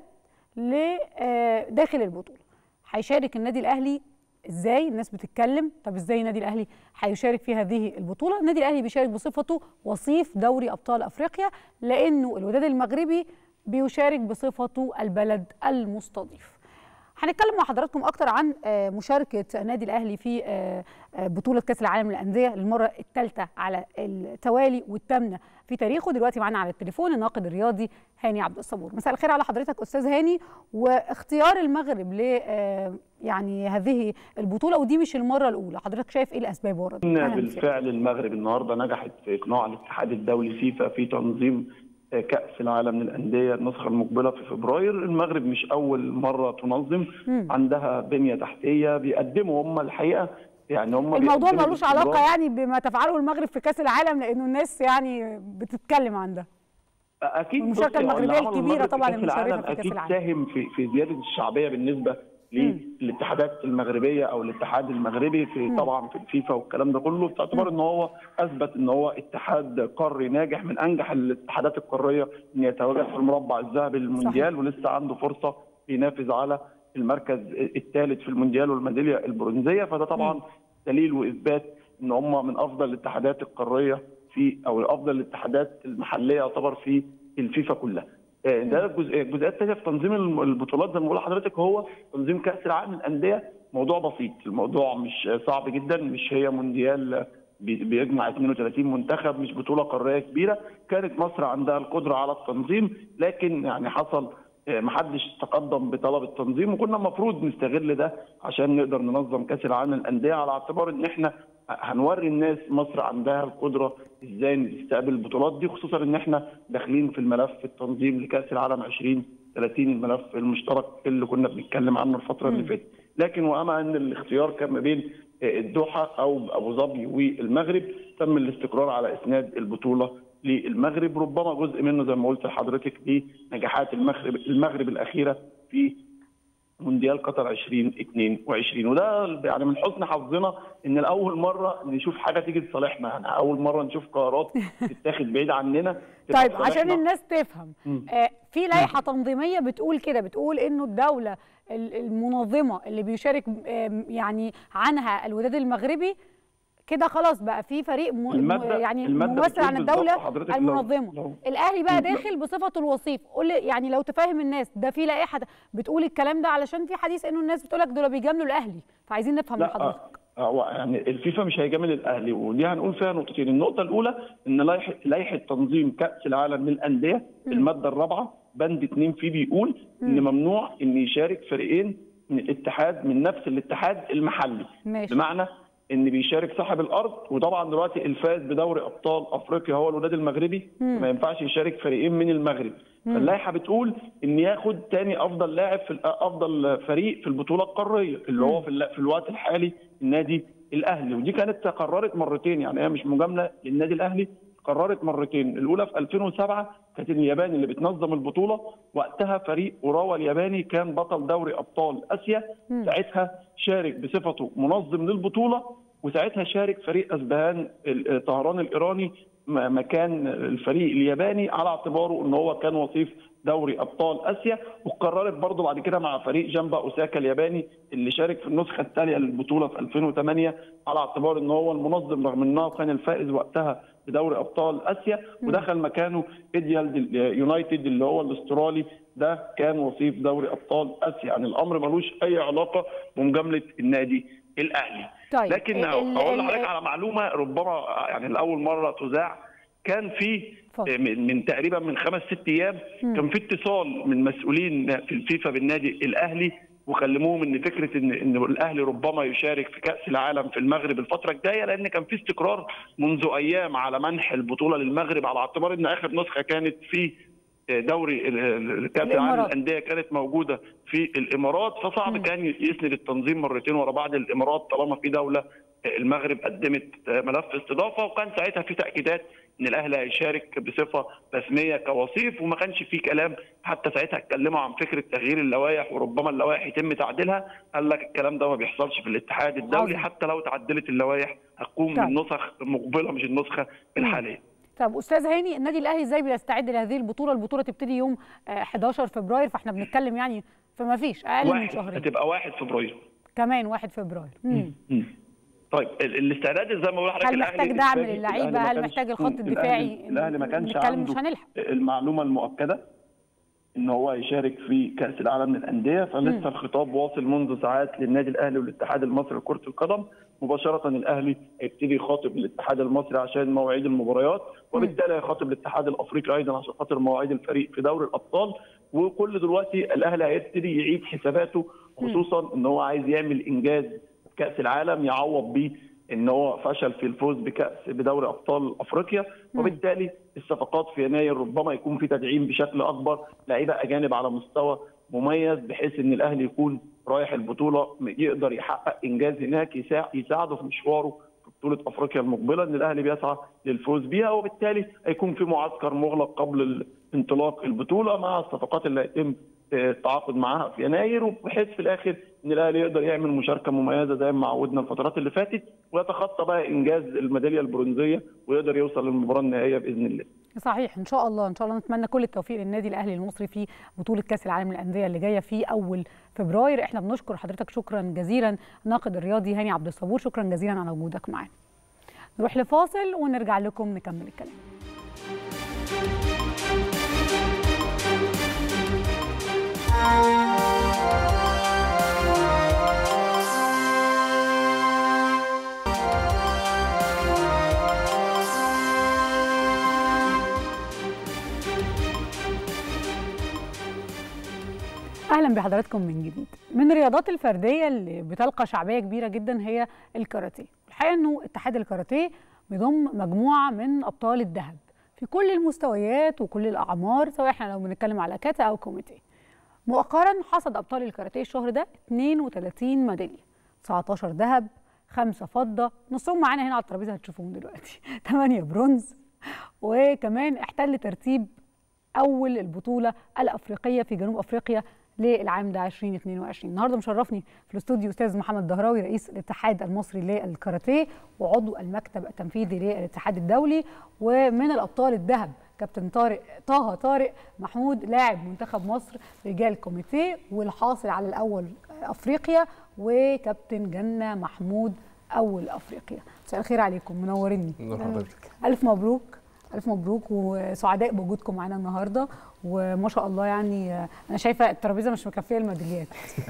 داخل البطولة هيشارك النادي الأهلي ازاي الناس بتتكلم طب ازاي النادي الاهلي هيشارك في هذه البطوله النادي الاهلي بيشارك بصفته وصيف دوري ابطال افريقيا لانه الوداد المغربي بيشارك بصفته البلد المستضيف هنتكلم مع حضراتكم اكتر عن مشاركه النادي الاهلي في بطوله كاس العالم للانديه للمره الثالثه على التوالي والثامنه في تاريخه دلوقتي معانا على التليفون الناقد الرياضي هاني عبد الصبور مساء الخير على حضرتك استاذ هاني واختيار المغرب ل يعني هذه البطوله ودي مش المره الاولى حضرتك شايف ايه الاسباب ورا بالفعل المغرب النهارده نجحت في اقناع الاتحاد الدولي فيفا في تنظيم كأس العالم للأندية النسخة المقبلة في فبراير المغرب مش أول مرة تنظم م. عندها بنية تحتية بيقدموا هم الحقيقة يعني هم الموضوع ملوش علاقة يعني بما تفعله المغرب في كأس العالم لأنه الناس يعني بتتكلم عن ده أكيد المشاركة المغربية الكبيرة طبعا المشاركة في كأس العالم أكيد ساهم في في زيادة الشعبية بالنسبة للاتحادات المغربيه او الاتحاد المغربي في م. طبعا في الفيفا والكلام ده كله باعتبار ان هو اثبت ان هو اتحاد قاري ناجح من انجح الاتحادات القاريه ان يتواجد في المربع الذهبي للمونديال ولسه عنده فرصه ينافس على المركز الثالث في المونديال والميداليه البرونزيه فده طبعا م. دليل واثبات ان هم من افضل الاتحادات القاريه في او افضل الاتحادات المحليه يعتبر في الفيفا كلها. ده الجزئيه، الجزئيه الثانيه في تنظيم البطولات زي ما بقول لحضرتك هو تنظيم كاس العالم للانديه موضوع بسيط، الموضوع مش صعب جدا مش هي مونديال بيجمع 32 منتخب مش بطوله قاريه كبيره، كانت مصر عندها القدره على التنظيم لكن يعني حصل محدش تقدم بطلب التنظيم وكنا المفروض نستغل ده عشان نقدر ننظم كاس العالم للانديه على اعتبار ان احنا هنوري الناس مصر عندها القدره ازاي تستقبل البطولات دي خصوصا ان احنا داخلين في الملف التنظيم لكاس العالم 2030 الملف المشترك اللي كنا بنتكلم عنه الفتره اللي فاتت لكن واما ان الاختيار كان ما بين الدوحه او ابو ظبي والمغرب تم الاستقرار على اسناد البطوله للمغرب ربما جزء منه زي ما قلت لحضرتك بنجاحات المغرب المغرب الاخيره في مونديال قطر 2022 وده يعني من حسن حظنا ان لاول مره نشوف حاجه تيجي لصالحنا يعني اول مره نشوف قرارات تتاخد بعيد عننا طيب عشان الناس تفهم آه في لائحه تنظيميه بتقول كده بتقول انه الدوله المنظمه اللي بيشارك آه يعني عنها الوداد المغربي كده خلاص بقى في فريق م... المادة يعني المادة ممثل عن الدوله المنظمه لو لو الاهلي بقى داخل بصفته الوصيف قول يعني لو تفهم الناس ده في لائحه بتقول الكلام ده علشان في حديث انه الناس بتقول لك دول بيجاملوا الاهلي فعايزين نفهم من حضرتك هو يعني الفيفا مش هيجامل الاهلي ودي هنقول فيها نقطتين النقطه الاولى ان لائحه لائحه تنظيم كاس العالم للانديه الماده الرابعه بند اثنين فيه بيقول ان ممنوع ان يشارك فريقين من الاتحاد من نفس الاتحاد المحلي ماشي. بمعنى ان بيشارك صاحب الارض وطبعا دلوقتي الفائز بدوري ابطال افريقيا هو الوداد المغربي مم. ما ينفعش يشارك فريقين من المغرب مم. فاللائحه بتقول ان ياخد تاني افضل لاعب في افضل فريق في البطوله القاريه اللي هو في, ال- في الوقت الحالي النادي الاهلي ودي كانت قررت مرتين يعني هي مش مجامله للنادي الاهلي قررت مرتين الاولى في 2007 كانت اليابان اللي بتنظم البطوله وقتها فريق اوراوا الياباني كان بطل دوري ابطال اسيا مم. ساعتها شارك بصفته منظم للبطوله وساعتها شارك فريق اسبهان ال- طهران الايراني م- مكان الفريق الياباني على اعتباره ان هو كان وصيف دوري ابطال اسيا وقررت برضه بعد كده مع فريق جنبا اوساكا الياباني اللي شارك في النسخه التاليه للبطوله في 2008 على اعتبار ان هو المنظم رغم انه كان الفائز وقتها بدوري ابطال اسيا ودخل مكانه ايديال يونايتد اللي هو الاسترالي ده كان وصيف دوري ابطال اسيا يعني الامر ملوش اي علاقه بمجامله النادي الاهلي طيب لكن ال- اقول ال- لحضرتك على معلومه ربما يعني لاول مره تذاع كان في اتفضل. من من تقريبا من خمس ست ايام مم. كان في اتصال من مسؤولين في الفيفا بالنادي الاهلي وكلموهم ان فكره ان ان الاهلي ربما يشارك في كاس العالم في المغرب الفتره الجايه لان كان في استقرار منذ ايام على منح البطوله للمغرب على اعتبار ان اخر نسخه كانت في دوري ال- ال- كاس العالم الإمارات. للانديه كانت موجوده في الامارات فصعب مم. كان يسند التنظيم مرتين ورا بعض الامارات طالما في دوله المغرب قدمت ملف استضافه وكان ساعتها في تاكيدات ان الاهلي هيشارك بصفه رسميه كوصيف وما كانش في كلام حتى ساعتها اتكلموا عن فكره تغيير اللوائح وربما اللوائح يتم تعديلها قال لك الكلام ده ما بيحصلش في الاتحاد الدولي عظيم. حتى لو تعدلت اللوائح هتكون طيب. من نسخ مقبله مش النسخه الحاليه طب استاذ هاني النادي الاهلي ازاي بيستعد لهذه البطوله البطوله تبتدي يوم آه، 11 فبراير فاحنا بنتكلم يعني فما فيش اقل من واحد شهرين هتبقى 1 فبراير كمان 1 فبراير مم. مم. طيب ال- الاستعداد زي ما بقول لحضرتك هل الأهلي محتاج دعم الأهلي- للعيبه الأهلي ما هل كانش- محتاج الخط الأهلي- الدفاعي الاهلي ما كانش بنتكلم مش عنده هنلحق المعلومه المؤكده ان هو يشارك في كاس العالم للانديه فلسه الخطاب واصل منذ ساعات للنادي الاهلي والاتحاد المصري لكره القدم مباشره الاهلي هيبتدي يخاطب الاتحاد المصري عشان مواعيد المباريات وبالتالي هيخاطب الاتحاد الافريقي ايضا عشان خاطر مواعيد الفريق في دوري الابطال وكل دلوقتي الاهلي هيبتدي يعيد حساباته خصوصا ان هو عايز يعمل انجاز في كاس العالم يعوض بيه ان هو فشل في الفوز بكاس بدوري ابطال افريقيا وبالتالي الصفقات في يناير ربما يكون في تدعيم بشكل اكبر لعيبه اجانب على مستوى مميز بحيث ان الاهلي يكون رايح البطوله يقدر يحقق انجاز هناك يساع- يساعده في مشواره في بطوله افريقيا المقبله ان الاهلي بيسعى للفوز بيها وبالتالي هيكون في معسكر مغلق قبل انطلاق البطوله مع الصفقات اللي هيتم التعاقد معاها في يناير وبحيث في الاخر ان الاهلي يقدر يعمل مشاركه مميزه زي ما عودنا الفترات اللي فاتت ويتخطى بقى انجاز الميداليه البرونزيه ويقدر يوصل للمباراه النهائيه باذن الله. صحيح ان شاء الله ان شاء الله نتمنى كل التوفيق للنادي الاهلي المصري في بطوله كاس العالم للانديه اللي جايه في اول فبراير احنا بنشكر حضرتك شكرا جزيلا الناقد الرياضي هاني عبد الصبور شكرا جزيلا على وجودك معانا نروح لفاصل ونرجع لكم نكمل الكلام اهلا بحضراتكم من جديد من الرياضات الفرديه اللي بتلقى شعبيه كبيره جدا هي الكاراتيه الحقيقه انه اتحاد الكاراتيه بيضم مجموعه من ابطال الذهب في كل المستويات وكل الاعمار سواء احنا لو بنتكلم على كاتا او كوميتيه مؤخرا حصد ابطال الكاراتيه الشهر ده 32 ميداليه 19 ذهب 5 فضه نصهم معانا هنا على الترابيزه هتشوفوهم دلوقتي 8 برونز وكمان احتل ترتيب اول البطوله الافريقيه في جنوب افريقيا للعام ده 2022 النهارده مشرفني في الاستوديو استاذ محمد دهراوي رئيس الاتحاد المصري للكاراتيه وعضو المكتب التنفيذي للاتحاد الدولي ومن الابطال الذهب كابتن طارق طه طارق محمود لاعب منتخب مصر رجال كوميتيه والحاصل على الاول افريقيا وكابتن جنه محمود اول افريقيا مساء الخير عليكم منوريني نور حضرتك الف مبروك الف مبروك وسعداء بوجودكم معانا النهارده وما شاء الله يعني انا شايفه الترابيزه مش مكفيه الميداليات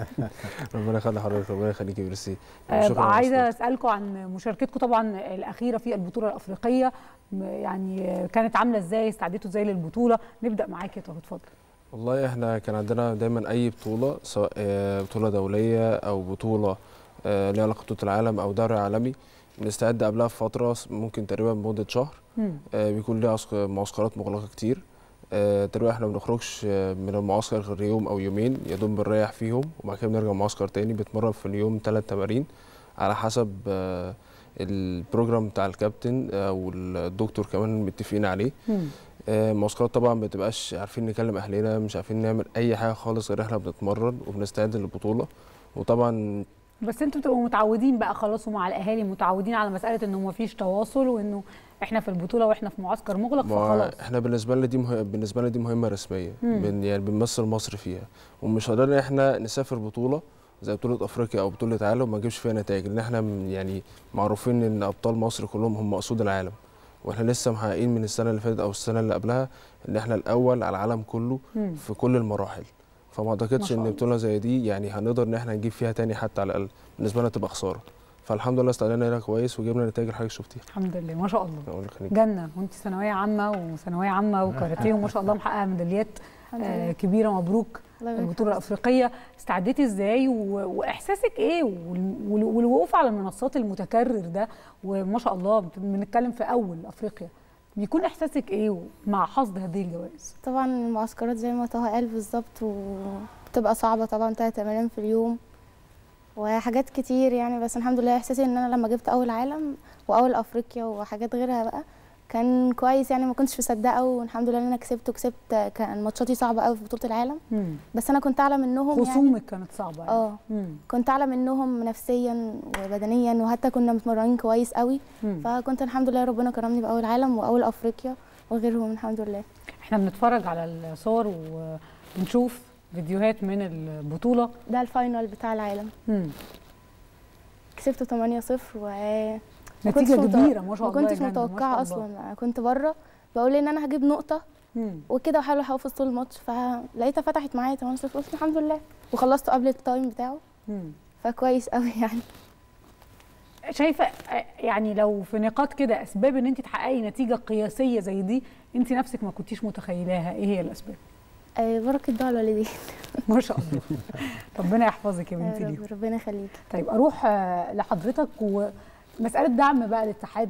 ربنا يخلي حضرتك ربنا يخليكي ميرسي آه، شكراً على عايزه الاستضافة. اسالكم عن مشاركتكم طبعا الاخيره في البطوله الافريقيه م- يعني كانت عامله ازاي استعدتوا ازاي للبطوله نبدا معاك يا طه اتفضل والله احنا كان عندنا دايما اي بطوله سواء آه، بطوله دوليه او بطوله آه، ليها علاقه ببطوله العالم او دوري عالمي بنستعد قبلها بفتره ممكن تقريبا مده شهر مم. آه، بيكون ليها عسك- معسكرات مغلقه كتير آه، تقريبا احنا ما بنخرجش آه، من المعسكر غير يوم او يومين يا دوب بنريح فيهم وبعد كده بنرجع معسكر تاني بتمرن في اليوم ثلاث تمارين على حسب آه، البروجرام بتاع الكابتن آه، والدكتور كمان متفقين عليه مم. آه، معسكرات طبعا ما بتبقاش عارفين نكلم اهلنا مش عارفين نعمل اي حاجه خالص غير احنا بنتمرن وبنستعد للبطوله وطبعا بس انتوا بتبقوا متعودين بقى خلاص ومع الاهالي متعودين على مساله انه ما فيش تواصل وانه احنا في البطوله واحنا في معسكر مغلق ما فخلاص احنا بالنسبه لنا دي مه... بالنسبه لنا دي مهمه رسميه مم. بن... يعني بنمثل مصر فيها ومش قادرين احنا نسافر بطوله زي بطوله افريقيا او بطوله عالم وما نجيبش فيها نتائج لان احنا م- يعني معروفين ان ابطال مصر كلهم هم اسود العالم واحنا لسه محققين من السنه اللي فاتت او السنه اللي قبلها ان احنا الاول على العالم كله مم. في كل المراحل فما ما اعتقدش شاء ان الله. بطوله زي دي يعني هنقدر ان احنا نجيب فيها تاني حتى على الاقل بالنسبه لنا تبقى خساره فالحمد لله استعدينا لها كويس وجبنا نتائج اللي حضرتك شفتيها الحمد لله ما شاء الله أقول لك خليك. جنه وانت ثانويه عامه وثانويه عامه وكاراتيه وما شاء الله محققه ميداليات الحمد آه لله. كبيره مبروك الله يبارك البطوله الافريقيه استعديتي ازاي و... واحساسك ايه وال... وال- والوقوف على المنصات المتكرر ده وما شاء الله بت- بنتكلم في اول افريقيا بيكون احساسك ايه مع حصد هذه الجوائز طبعا المعسكرات زي ما طه قال بالظبط وبتبقى صعبة طبعا تلات تمارين في اليوم وحاجات كتير يعني بس الحمد لله احساسي ان انا لما جبت اول عالم واول افريقيا وحاجات غيرها بقى كان كويس يعني ما كنتش مصدقه والحمد لله ان انا كسبت وكسبت كان ماتشاتي صعبه قوي في بطوله العالم مم. بس انا كنت اعلى منهم يعني خصومك كانت صعبه يعني. اه مم. كنت اعلى منهم نفسيا وبدنيا وحتى كنا متمرنين كويس قوي مم. فكنت الحمد لله ربنا كرمني باول عالم واول افريقيا وغيرهم الحمد لله احنا بنتفرج على الصور وبنشوف فيديوهات من البطوله ده الفاينل بتاع العالم مم. كسبت 8-0 و ما نتيجة كنتش متوقع- كبيرة ما شاء الله ما يا كنتش جنة، ما شاء متوقعه الله. اصلا انا كنت بره بقول ان انا هجيب نقطه مم. وكده بحاول احافظ طول الماتش فلقيتها فتحت معايا 8 0 قلت الحمد لله وخلصت قبل التايم بتاعه مم. فكويس قوي يعني شايفه آه، يعني لو في نقاط كده اسباب ان انت تحققي نتيجه قياسيه زي دي انت نفسك ما كنتيش متخيلاها ايه هي الاسباب آه، بركه دعاء الوالدين ما شاء الله ربنا يحفظك يا يا بنتي رب ليهم ربنا يخليك طيب اروح آه، لحضرتك ومساله دعم بقى الاتحاد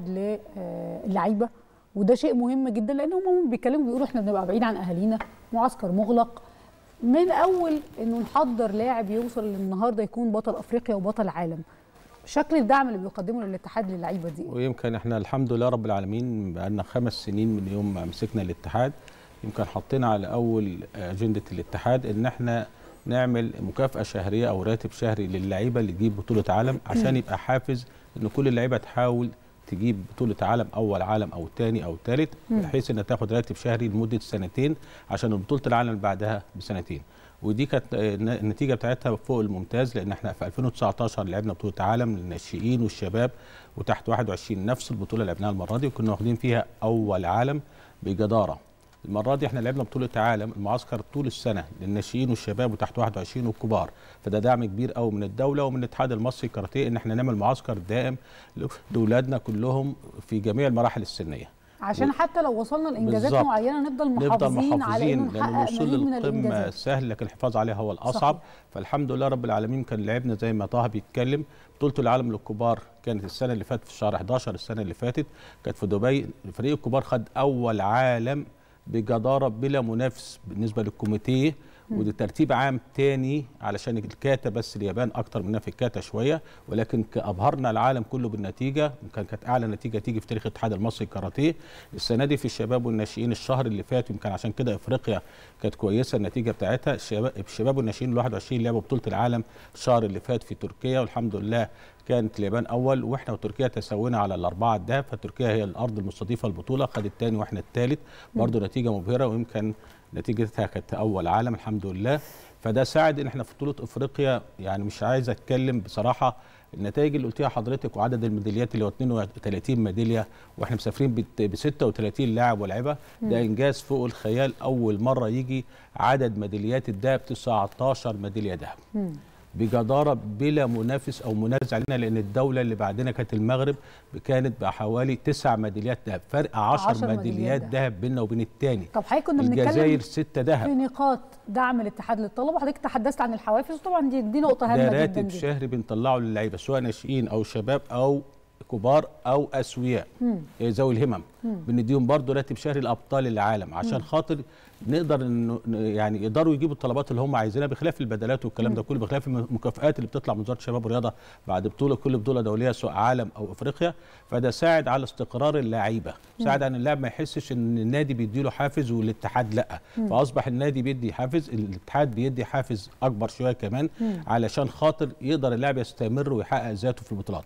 للعيبه وده شيء مهم جدا لان هم بيتكلموا بيقولوا احنا بنبقى بعيد عن اهالينا معسكر مغلق من اول انه نحضر لاعب يوصل النهارده يكون بطل افريقيا وبطل عالم شكل الدعم اللي بيقدمه للاتحاد للعيبه دي ويمكن احنا الحمد لله رب العالمين بقالنا خمس سنين من يوم ما مسكنا الاتحاد يمكن حطينا على اول اجنده الاتحاد ان احنا نعمل مكافاه شهريه او راتب شهري للعيبه اللي تجيب بطوله عالم عشان يبقى حافز ان كل اللعيبه تحاول تجيب بطوله عالم اول عالم او ثاني او ثالث مم. بحيث انها تاخد راتب شهري لمده سنتين عشان بطوله العالم اللي بعدها بسنتين ودي كانت آه، النتيجه بتاعتها فوق الممتاز لان احنا في 2019 لعبنا بطوله عالم للناشئين والشباب وتحت 21 نفس البطوله اللي لعبناها المره دي وكنا واخدين فيها اول عالم بجداره المره دي احنا لعبنا بطوله عالم المعسكر طول السنه للناشئين والشباب وتحت 21 والكبار فده دعم كبير قوي من الدوله ومن الاتحاد المصري الكاراتيه ان احنا نعمل معسكر دائم لاولادنا كلهم في جميع المراحل السنيه عشان حتى لو وصلنا لانجازات بالظبط. معينه نفضل نفضل محافظين على انه محافظين لان نحقق الوصول مزيد من للقمه الانجازات سهل لكن الحفاظ عليها هو الاصعب صحيح. فالحمد لله رب العالمين كان لعبنا زي ما طه بيتكلم بطوله العالم للكبار كانت السنه اللي فاتت في شهر 11 السنه اللي فاتت كانت في دبي فريق الكبار خد اول عالم بجداره بلا منافس بالنسبه للكوميتيه مم. ودي ترتيب عام تاني علشان الكاتا بس اليابان اكتر مننا في الكاتا شويه ولكن ك- ابهرنا العالم كله بالنتيجه يمكن كانت اعلى نتيجه تيجي في تاريخ الاتحاد المصري الكاراتيه السنه دي في الشباب والناشئين الشهر اللي فات يمكن عشان كده افريقيا كانت كويسه النتيجه بتاعتها الشباب الشباب والناشئين ال 21 لعبوا بطوله العالم الشهر اللي فات في تركيا والحمد لله كانت اليابان اول واحنا وتركيا تساوينا على الاربعه الذهب فتركيا هي الارض المستضيفه البطوله خدت الثاني واحنا الثالث برضه نتيجه مبهره ويمكن نتيجتها كانت اول عالم الحمد لله فده ساعد ان احنا في بطوله افريقيا يعني مش عايز اتكلم بصراحه النتائج اللي قلتيها حضرتك وعدد الميداليات اللي هو 32 ميداليه واحنا مسافرين ب 36 لاعب ولاعبه ده مم. انجاز فوق الخيال اول مره يجي عدد ميداليات الذهب 19 ميداليه ذهب مم. بجداره بلا منافس او منازع علينا لان الدوله اللي بعدنا كانت المغرب كانت بحوالي تسع ميداليات ذهب فرق 10 10 ميداليات ميداليات ذهب بيننا وبين الثاني طب حضرتك كنا بنتكلم الجزائر ستة ذهب في نقاط دعم الاتحاد للطلبه وحضرتك تحدثت عن الحوافز وطبعا دي, دي نقطه ده هامه جدا راتب جدا شهري بنطلعه للعيبه سواء ناشئين او شباب او كبار او اسوياء مم. إيه ذوي الهمم مم. بنديهم برضه راتب شهري لابطال العالم عشان مم. خاطر نقدر انه ن- يعني يقدروا يجيبوا الطلبات اللي هم عايزينها بخلاف البدلات والكلام ده كله بخلاف المكافآت اللي بتطلع من وزاره الشباب والرياضه بعد بطوله كل بطوله دوليه سواء عالم او افريقيا فده ساعد على استقرار اللعيبه مم. ساعد ان اللاعب ما يحسش ان النادي بيديله حافز والاتحاد لا مم. فاصبح النادي بيدي حافز الاتحاد بيدي حافز اكبر شويه كمان مم. علشان خاطر يقدر اللاعب يستمر ويحقق ذاته في البطولات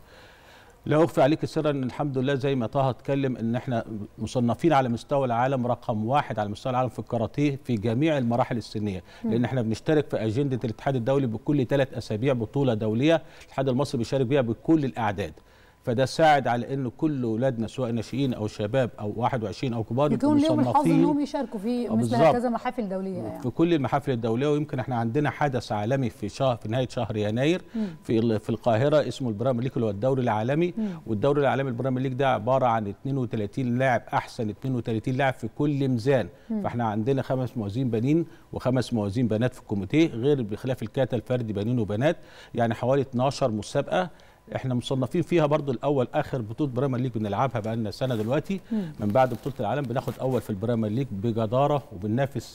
لا اخفي عليك سرا ان الحمد لله زي ما طه اتكلم ان احنا مصنفين على مستوى العالم رقم واحد على مستوى العالم في الكاراتيه في جميع المراحل السنيه مم. لان احنا بنشترك في اجنده الاتحاد الدولي بكل ثلاث اسابيع بطوله دوليه الاتحاد المصري بيشارك بيها بكل الاعداد فده ساعد على ان كل اولادنا سواء ناشئين او شباب او 21 او كبار يبقوا يكون لهم الحظ انهم مصنفين يشاركوا في آه، مثل بالظبط. هكذا محافل دوليه يعني. في كل المحافل الدوليه ويمكن احنا عندنا حدث عالمي في شهر في نهايه شهر يناير مم. في ال- في القاهره اسمه البريمير ليج اللي هو الدوري العالمي مم. والدوري العالمي البريمير ليج ده عباره عن 32 لاعب احسن 32 لاعب في كل ميزان مم. فاحنا عندنا خمس موازين بنين وخمس موازين بنات في الكوميتيه غير بخلاف الكاتا الفردي بنين وبنات يعني حوالي 12 مسابقه احنا مصنفين فيها برضو الاول اخر بطوله بريمير ليج بنلعبها بقالنا سنه دلوقتي مم. من بعد بطوله العالم بناخد اول في البريمير ليج بجداره وبننافس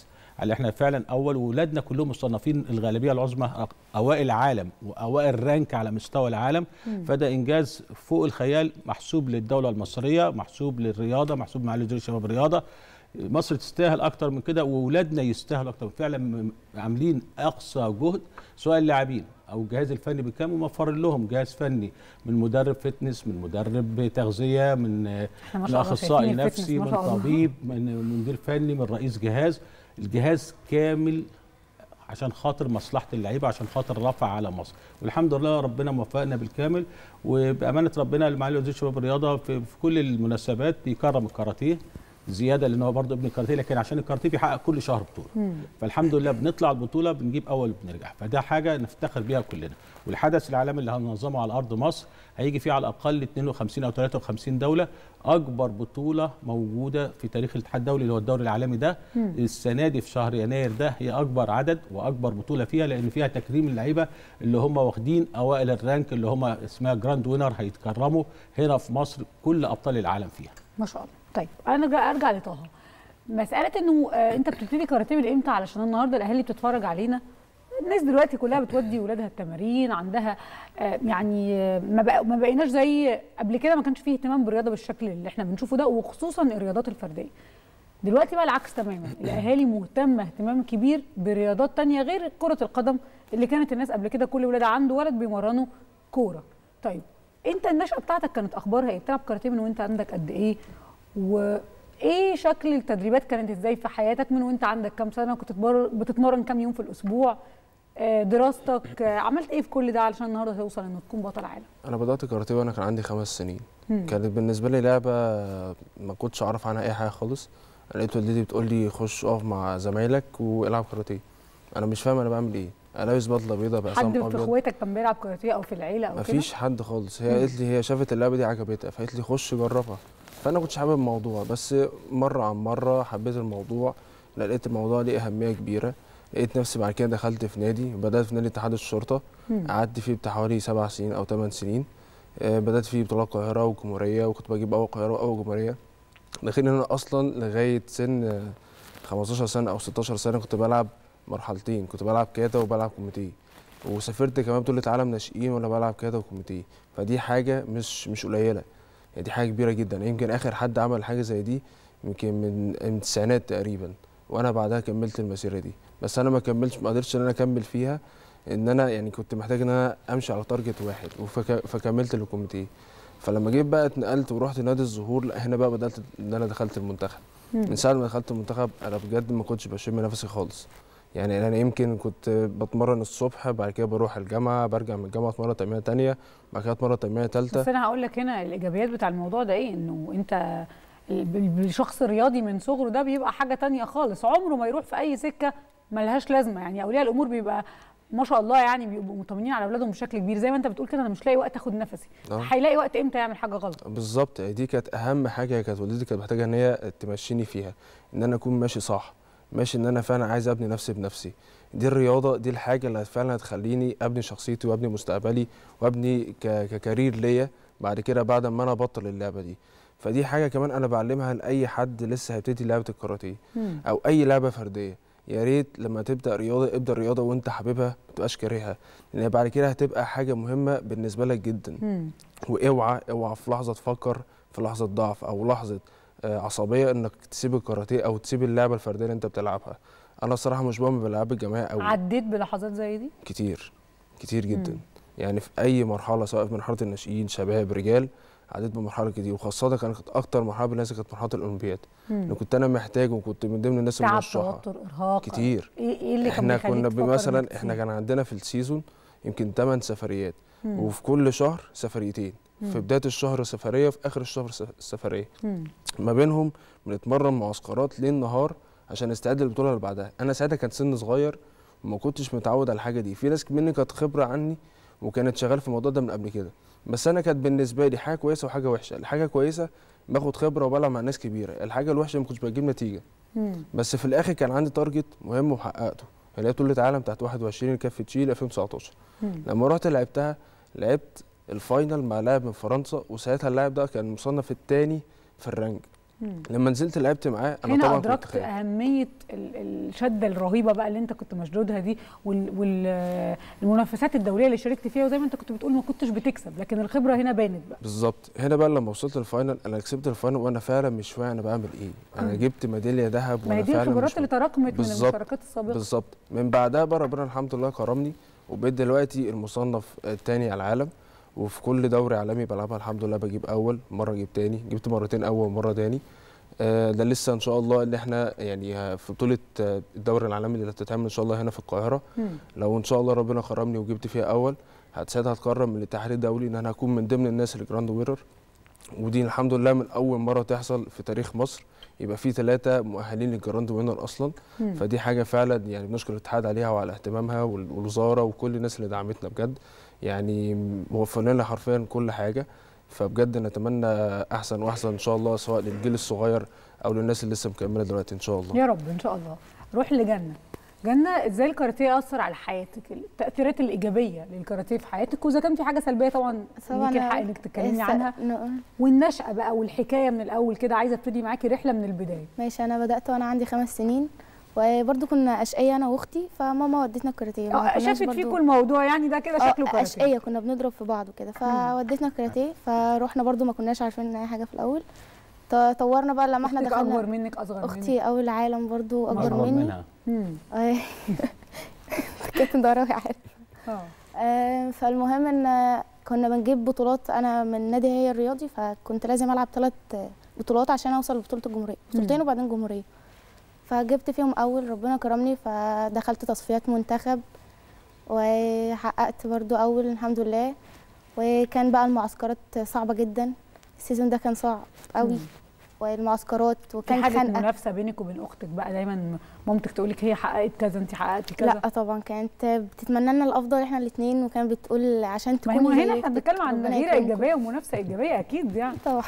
على احنا فعلا اول واولادنا كلهم مصنفين الغالبيه العظمى أ- اوائل العالم واوائل رانك على مستوى العالم مم. فده انجاز فوق الخيال محسوب للدوله المصريه محسوب للرياضه محسوب معالي وزير الشباب والرياضه مصر تستاهل اكتر من كده واولادنا يستاهلوا اكتر فعلا م- عاملين اقصى جهد سواء اللاعبين او الجهاز الفني بالكامل موفر لهم جهاز فني من مدرب فتنس من مدرب تغذيه من آه، إحنا ما من شاء الله اخصائي شايفين الفتنس نفسي ما من شاء الله. طبيب من من مدير فني من رئيس جهاز الجهاز كامل عشان خاطر مصلحه اللعيبه عشان خاطر رفع على مصر والحمد لله ربنا موفقنا بالكامل وبامانه ربنا المعالي وزير الشباب والرياضه في, في كل المناسبات بيكرم الكاراتيه زياده لان هو برضه ابن الكاراتيه لكن عشان الكاراتيه بيحقق كل شهر بطوله فالحمد لله بنطلع البطوله بنجيب اول وبنرجع فده حاجه نفتخر بيها كلنا والحدث العالمي اللي هننظمه على ارض مصر هيجي فيه على الاقل 52 او 53 دوله اكبر بطوله موجوده في تاريخ الاتحاد الدولي اللي هو الدوري العالمي ده مم. السنه دي في شهر يناير ده هي اكبر عدد واكبر بطوله فيها لان فيها تكريم اللعيبه اللي هم واخدين اوائل الرانك اللي هم اسمها جراند وينر هيتكرموا هنا في مصر كل ابطال العالم فيها ما شاء الله طيب انا ارجع ارجع لطه مساله انه آه انت بتبتدي كاراتيه من امتى علشان النهارده الاهالي بتتفرج علينا الناس دلوقتي كلها بتودي ولادها التمارين عندها آه يعني آه ما, بق... ما بقيناش زي قبل كده ما كانش فيه اهتمام بالرياضه بالشكل اللي احنا بنشوفه ده وخصوصا الرياضات الفرديه دلوقتي بقى العكس تماما الاهالي مهتمه اهتمام كبير برياضات تانية غير كره القدم اللي كانت الناس قبل كده كل ولاد عنده ولد بيمرنوا كوره طيب انت النشأة بتاعتك كانت اخبارها ايه بتلعب كاراتيه من وانت عندك قد ايه وايه شكل التدريبات كانت ازاي في حياتك من وانت عندك كام سنه كنت بتتمر- بتتمرن كام يوم في الاسبوع آه، دراستك آه، عملت ايه في كل ده علشان النهارده توصل انك تكون بطل عالم انا بدات كاراتيه وانا كان عندي خمس سنين مم. كانت بالنسبه لي لعبه ما كنتش اعرف عنها اي حاجه خالص أنا لقيت والدتي بتقول لي خش اقف مع زمايلك والعب كاراتيه انا مش فاهم انا بعمل ايه انا لابس بدله بيضاء حد بحزام في ابيض اخواتك كان بيلعب كاراتيه او في العيله او كده مفيش حد خالص هي مم. قالت لي هي شافت اللعبه دي عجبتها فقالت لي خش جربها فانا كنتش حابب الموضوع بس مره عن مره حبيت الموضوع لا لقيت الموضوع ليه اهميه كبيره لقيت نفسي بعد كده دخلت في نادي بدات في نادي اتحاد الشرطه مم. قعدت فيه بتاع حوالي سبع سنين او ثمان سنين آه، بدات فيه بطولات القاهره والجمهوريه وكنت بجيب اول قاهره واول جمهوريه داخلين هنا اصلا لغايه سن آه، 15 سنه او 16 سنه كنت بلعب مرحلتين كنت بلعب كاتا وبلعب كوميتيه وسافرت كمان بطولة عالم ناشئين وانا بلعب كاتا وكوميتيه فدي حاجة مش مش قليلة يعني دي حاجة كبيرة جدا يمكن آخر حد عمل حاجة زي دي يمكن من من التسعينات تقريبا وانا بعدها كملت المسيرة دي بس انا ما كملتش ما قدرتش ان انا اكمل فيها ان انا يعني كنت محتاج ان انا امشي على تارجت واحد وفك- فكملت الكوميتيه فلما جيت بقى اتنقلت ورحت نادي الزهور لا هنا بقى بدات ان انا دخلت المنتخب مم. من ساعه ما دخلت المنتخب انا بجد ما كنتش بشم نفسي خالص يعني انا يمكن كنت بتمرن الصبح بعد كده بروح الجامعه برجع من الجامعه اتمرن تمرينه تانية بعد كده اتمرن تمرينه بس تالتة انا هقول لك هنا الايجابيات بتاع الموضوع ده ايه انه انت ال- الشخص الرياضي من صغره ده بيبقى حاجه تانية خالص عمره ما يروح في اي سكه ملهاش لازمه يعني اولياء الامور بيبقى ما شاء الله يعني بيبقوا مطمنين على اولادهم بشكل كبير زي ما انت بتقول كده انا مش لاقي وقت اخد نفسي آه. هيلاقي وقت امتى يعمل حاجه غلط بالظبط دي كانت اهم حاجه كانت والدتي كانت محتاجه ان هي تمشيني فيها ان انا اكون ماشي صح ماشي ان انا فعلا عايز ابني نفسي بنفسي دي الرياضه دي الحاجه اللي فعلا هتخليني ابني شخصيتي وابني مستقبلي وابني ك- ككارير ليا بعد كده بعد ما انا ابطل اللعبه دي فدي حاجه كمان انا بعلمها لاي حد لسه هيبتدي لعبه الكاراتيه مم. او اي لعبه فرديه يا ريت لما تبدا رياضه ابدا رياضه وانت حاببها ما تبقاش كارهها لان بعد كده هتبقى حاجه مهمه بالنسبه لك جدا واوعى اوعى في لحظه تفكر في لحظه ضعف او لحظه آه، عصبيه انك تسيب الكاراتيه او تسيب اللعبه الفرديه اللي انت بتلعبها انا الصراحه مش بؤمن بالالعاب الجماعيه قوي عديت بلحظات زي دي كتير كتير جدا مم. يعني في اي مرحله سواء في مرحله الناشئين شباب رجال عديت بمرحله كتير وخاصه كانت اكتر مرحله بالنسبه كانت مرحله الاولمبياد مم. اللي كنت انا محتاج وكنت من ضمن الناس تعب المرشحه توتر ارهاق كتير ايه إيه اللي كان احنا بيخليك كنا تفكر إنك مثلا تسيب؟ احنا كان عندنا في السيزون يمكن 8 سفريات مم. وفي كل شهر سفريتين مم. في بدايه الشهر سفريه في اخر الشهر س- سفريه مم. ما بينهم بنتمرن معسكرات ليل نهار عشان نستعد للبطوله اللي بعدها انا ساعتها كان سن صغير وما كنتش متعود على الحاجه دي في ناس مني كانت خبره عني وكانت شغال في الموضوع ده من قبل كده بس انا كانت بالنسبه لي حاجه كويسه وحاجه وحشه الحاجه كويسه باخد خبره وبلعب مع ناس كبيره الحاجه الوحشه ما كنتش بجيب نتيجه مم. بس في الاخر كان عندي تارجت مهم وحققته اللي هي بطوله عالم بتاعت 21 كفه تشيل 2019 مم. لما رحت لعبتها لعبت الفاينل مع لاعب من فرنسا وساعتها اللاعب ده كان مصنف الثاني في الرانك مم. لما نزلت لعبت معاه انا هنا طبعا كنت ادركت خايف اهميه ال- الشده الرهيبه بقى اللي انت كنت مشدودها دي والمنافسات الدوليه اللي شاركت فيها وزي ما انت كنت بتقول ما كنتش بتكسب لكن الخبره هنا بانت بقى بالظبط هنا بقى لما وصلت الفاينل انا كسبت الفاينل وانا فعلا مش فاهم انا بعمل ايه انا مم. جبت ميداليه ذهب ما هي وانا دي فعلا الخبرات مش اللي تراكمت من بالظبط. المشاركات السابقه بالظبط من بعدها بقى ربنا الحمد لله كرمني وبقيت دلوقتي المصنف الثاني على العالم وفي كل دوري عالمي بلعبها الحمد لله بجيب اول مره اجيب تاني جبت مرتين اول ومره تاني آه، ده لسه ان شاء الله اللي احنا يعني ه- في بطوله آه، الدوري العالمي اللي هتتعمل ان شاء الله هنا في القاهره مم. لو ان شاء الله ربنا كرمني وجبت فيها اول هتساعدها هتكرم من الاتحاد الدولي ان انا هكون من ضمن الناس الجراند ويرر ودي الحمد لله من اول مره تحصل في تاريخ مصر يبقى في ثلاثه مؤهلين للجراند وينر اصلا مم. فدي حاجه فعلا يعني بنشكر الاتحاد عليها وعلى اهتمامها وال- والوزاره وكل الناس اللي دعمتنا بجد يعني موفرين لنا حرفيا كل حاجه فبجد نتمنى احسن واحسن ان شاء الله سواء للجيل الصغير او للناس اللي لسه مكمله دلوقتي ان شاء الله يا رب ان شاء الله روح لجنه جنة ازاي الكاراتيه اثر على حياتك التاثيرات الايجابيه للكاراتيه في حياتك واذا كان في حاجه سلبيه طبعا طبعاً ليكي الحق أنا- انك تتكلمي الس- عنها ن- والنشأة بقى والحكايه من الاول كده عايزه ابتدي معاكي رحله من البدايه ماشي انا بدات وانا عندي خمس سنين وبرضه كنا اشقيه انا واختي فماما ودتنا الكاراتيه ما اه كناش شافت برضو- فيكم الموضوع يعني ده كده آه، شكله كاراتيه اشقيه كنا بنضرب في بعض وكده فودتنا الكاراتيه فروحنا برضو ما كناش عارفين اي حاجه في الاول ط- طورنا بقى لما احنا اختك دخلنا اكبر منك اصغر منك اختي اول عالم برضو اكبر أصغر مني منها. مم. أي. كابتن ضراوي عارف اه آه، فالمهم ان كنا بنجيب بطولات انا من نادي هي الرياضي فكنت لازم العب ثلاث بطولات عشان اوصل لبطوله الجمهوريه بطولتين مم. وبعدين جمهوريه فجبت فيهم اول ربنا كرمني فدخلت تصفيات منتخب وحققت برضو اول الحمد لله وكان بقى المعسكرات صعبه جدا السيزون ده كان صعب قوي مم. والمعسكرات في وكان حاجه خنقه منافسه بينك وبين اختك بقى دايما مامتك تقول لك هي حققت كذا انت حققتي كذا لا طبعا كانت بتتمنى لنا الافضل احنا الاثنين وكانت بتقول عشان ما هي تكوني هنا زي احنا أختك بنتكلم عن ربنا غيره يكرمكم. ايجابيه ومنافسه ايجابيه اكيد يعني طبعا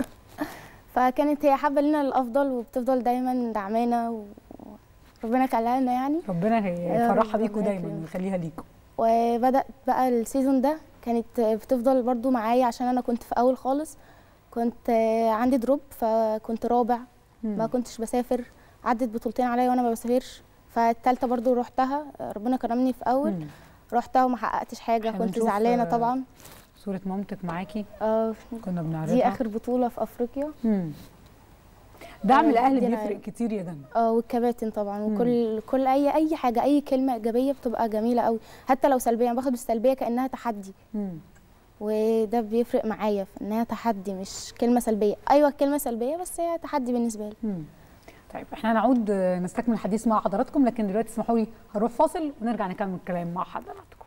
فكانت هي حابه لنا الافضل وبتفضل دايما دعمانا وربنا يخليها لنا يعني ربنا يا هيفرحها رب، بيكوا ربنا دايما يكرمك. ويخليها ليكوا وبدات بقى السيزون ده كانت بتفضل برضو معايا عشان انا كنت في اول خالص كنت عندي دروب فكنت رابع ما كنتش بسافر عدت بطولتين عليا وانا ما بسافرش فالتالتة برضو رحتها ربنا كرمني في اول مم. رحتها وما حققتش حاجه إحنا كنت بنشوف، زعلانه آه، طبعا صوره مامتك معاكي آه، كنا بنعرضها دي اخر بطوله في افريقيا مم. دعم آه، الاهل دي أنا بيفرق عارف. كتير يا جنة اه والكباتن طبعا مم. وكل كل اي اي حاجه اي كلمه ايجابيه بتبقى جميله قوي حتى لو سلبيه أنا باخد السلبيه كانها تحدي مم. وده بيفرق معايا في انها تحدي مش كلمه سلبيه ايوه كلمه سلبيه بس هي تحدي بالنسبه لي مم. طيب احنا هنعود آه، نستكمل الحديث مع حضراتكم لكن دلوقتي اسمحوا لي هنروح فاصل ونرجع نكمل الكلام مع حضراتكم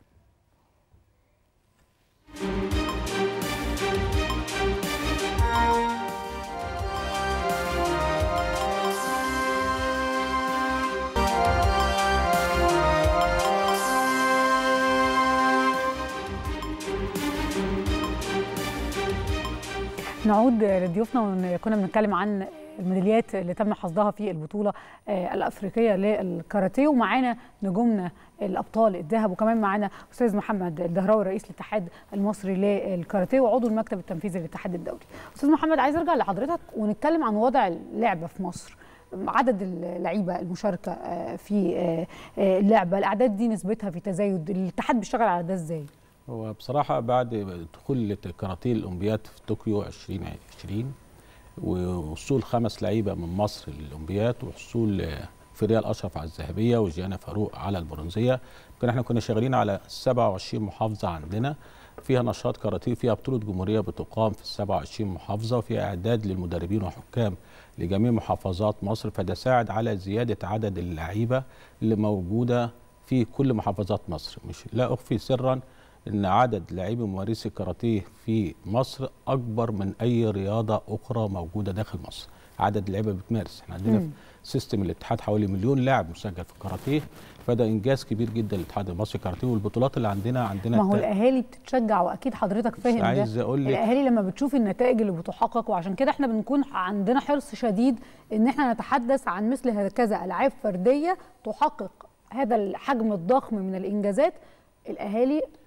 نعود لضيوفنا وكنا بنتكلم عن الميداليات اللي تم حصدها في البطوله آه، الافريقيه للكاراتيه ومعانا نجومنا الابطال الذهب وكمان معانا استاذ محمد الدهراوي رئيس الاتحاد المصري للكاراتيه وعضو المكتب التنفيذي للاتحاد الدولي. استاذ محمد عايز ارجع لحضرتك ونتكلم عن وضع اللعبه في مصر. عدد اللعيبه المشاركه آه، في آه، آه، اللعبه الاعداد دي نسبتها في تزايد الاتحاد بيشتغل على ده ازاي؟ هو بصراحة بعد دخول الكاراتيه الأولمبياد في طوكيو 2020 ووصول خمس لعيبة من مصر للأولمبياد وحصول فريال أشرف على الذهبية وجيانا فاروق على البرونزية كنا احنا كنا شغالين على 27 محافظة عندنا فيها نشاط كاراتيه فيها بطولة جمهورية بتقام في ال 27 محافظة وفيها إعداد للمدربين وحكام لجميع محافظات مصر فده ساعد على زيادة عدد اللعيبة اللي موجودة في كل محافظات مصر مش لا أخفي سرا ان عدد لاعبي ممارسي الكاراتيه في مصر اكبر من اي رياضه اخرى موجوده داخل مصر عدد اللعيبه بتمارس احنا عندنا في مم. سيستم الاتحاد حوالي مليون لاعب مسجل في الكاراتيه فده انجاز كبير جدا للاتحاد المصري للكاراتيه والبطولات اللي عندنا عندنا ما هو تا- الاهالي بتتشجع واكيد حضرتك فاهم ده عايز أقول لك- الاهالي لما بتشوف النتائج اللي بتحقق وعشان كده احنا بنكون عندنا حرص شديد ان احنا نتحدث عن مثل هكذا العاب فرديه تحقق هذا الحجم الضخم من الانجازات الاهالي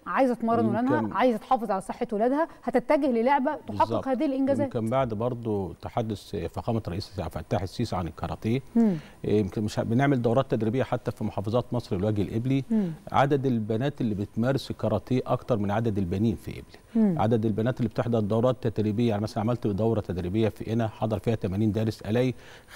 عايزه تمرن ولادها يمكن- عايزه تحافظ على صحه ولادها هتتجه للعبه تحقق بالظبط. هذه الانجازات يمكن بعد برضو تحدث فخامه الرئيس عبد الفتاح السيسي عن الكاراتيه مم. يمكن مش ه- بنعمل دورات تدريبيه حتى في محافظات مصر الوجه القبلي مم. عدد البنات اللي بتمارس الكاراتيه اكتر من عدد البنين في قبلي مم. عدد البنات اللي بتحضر دورات تدريبيه يعني مثلا عملت دوره تدريبيه في قنا حضر فيها 80 دارس الاقي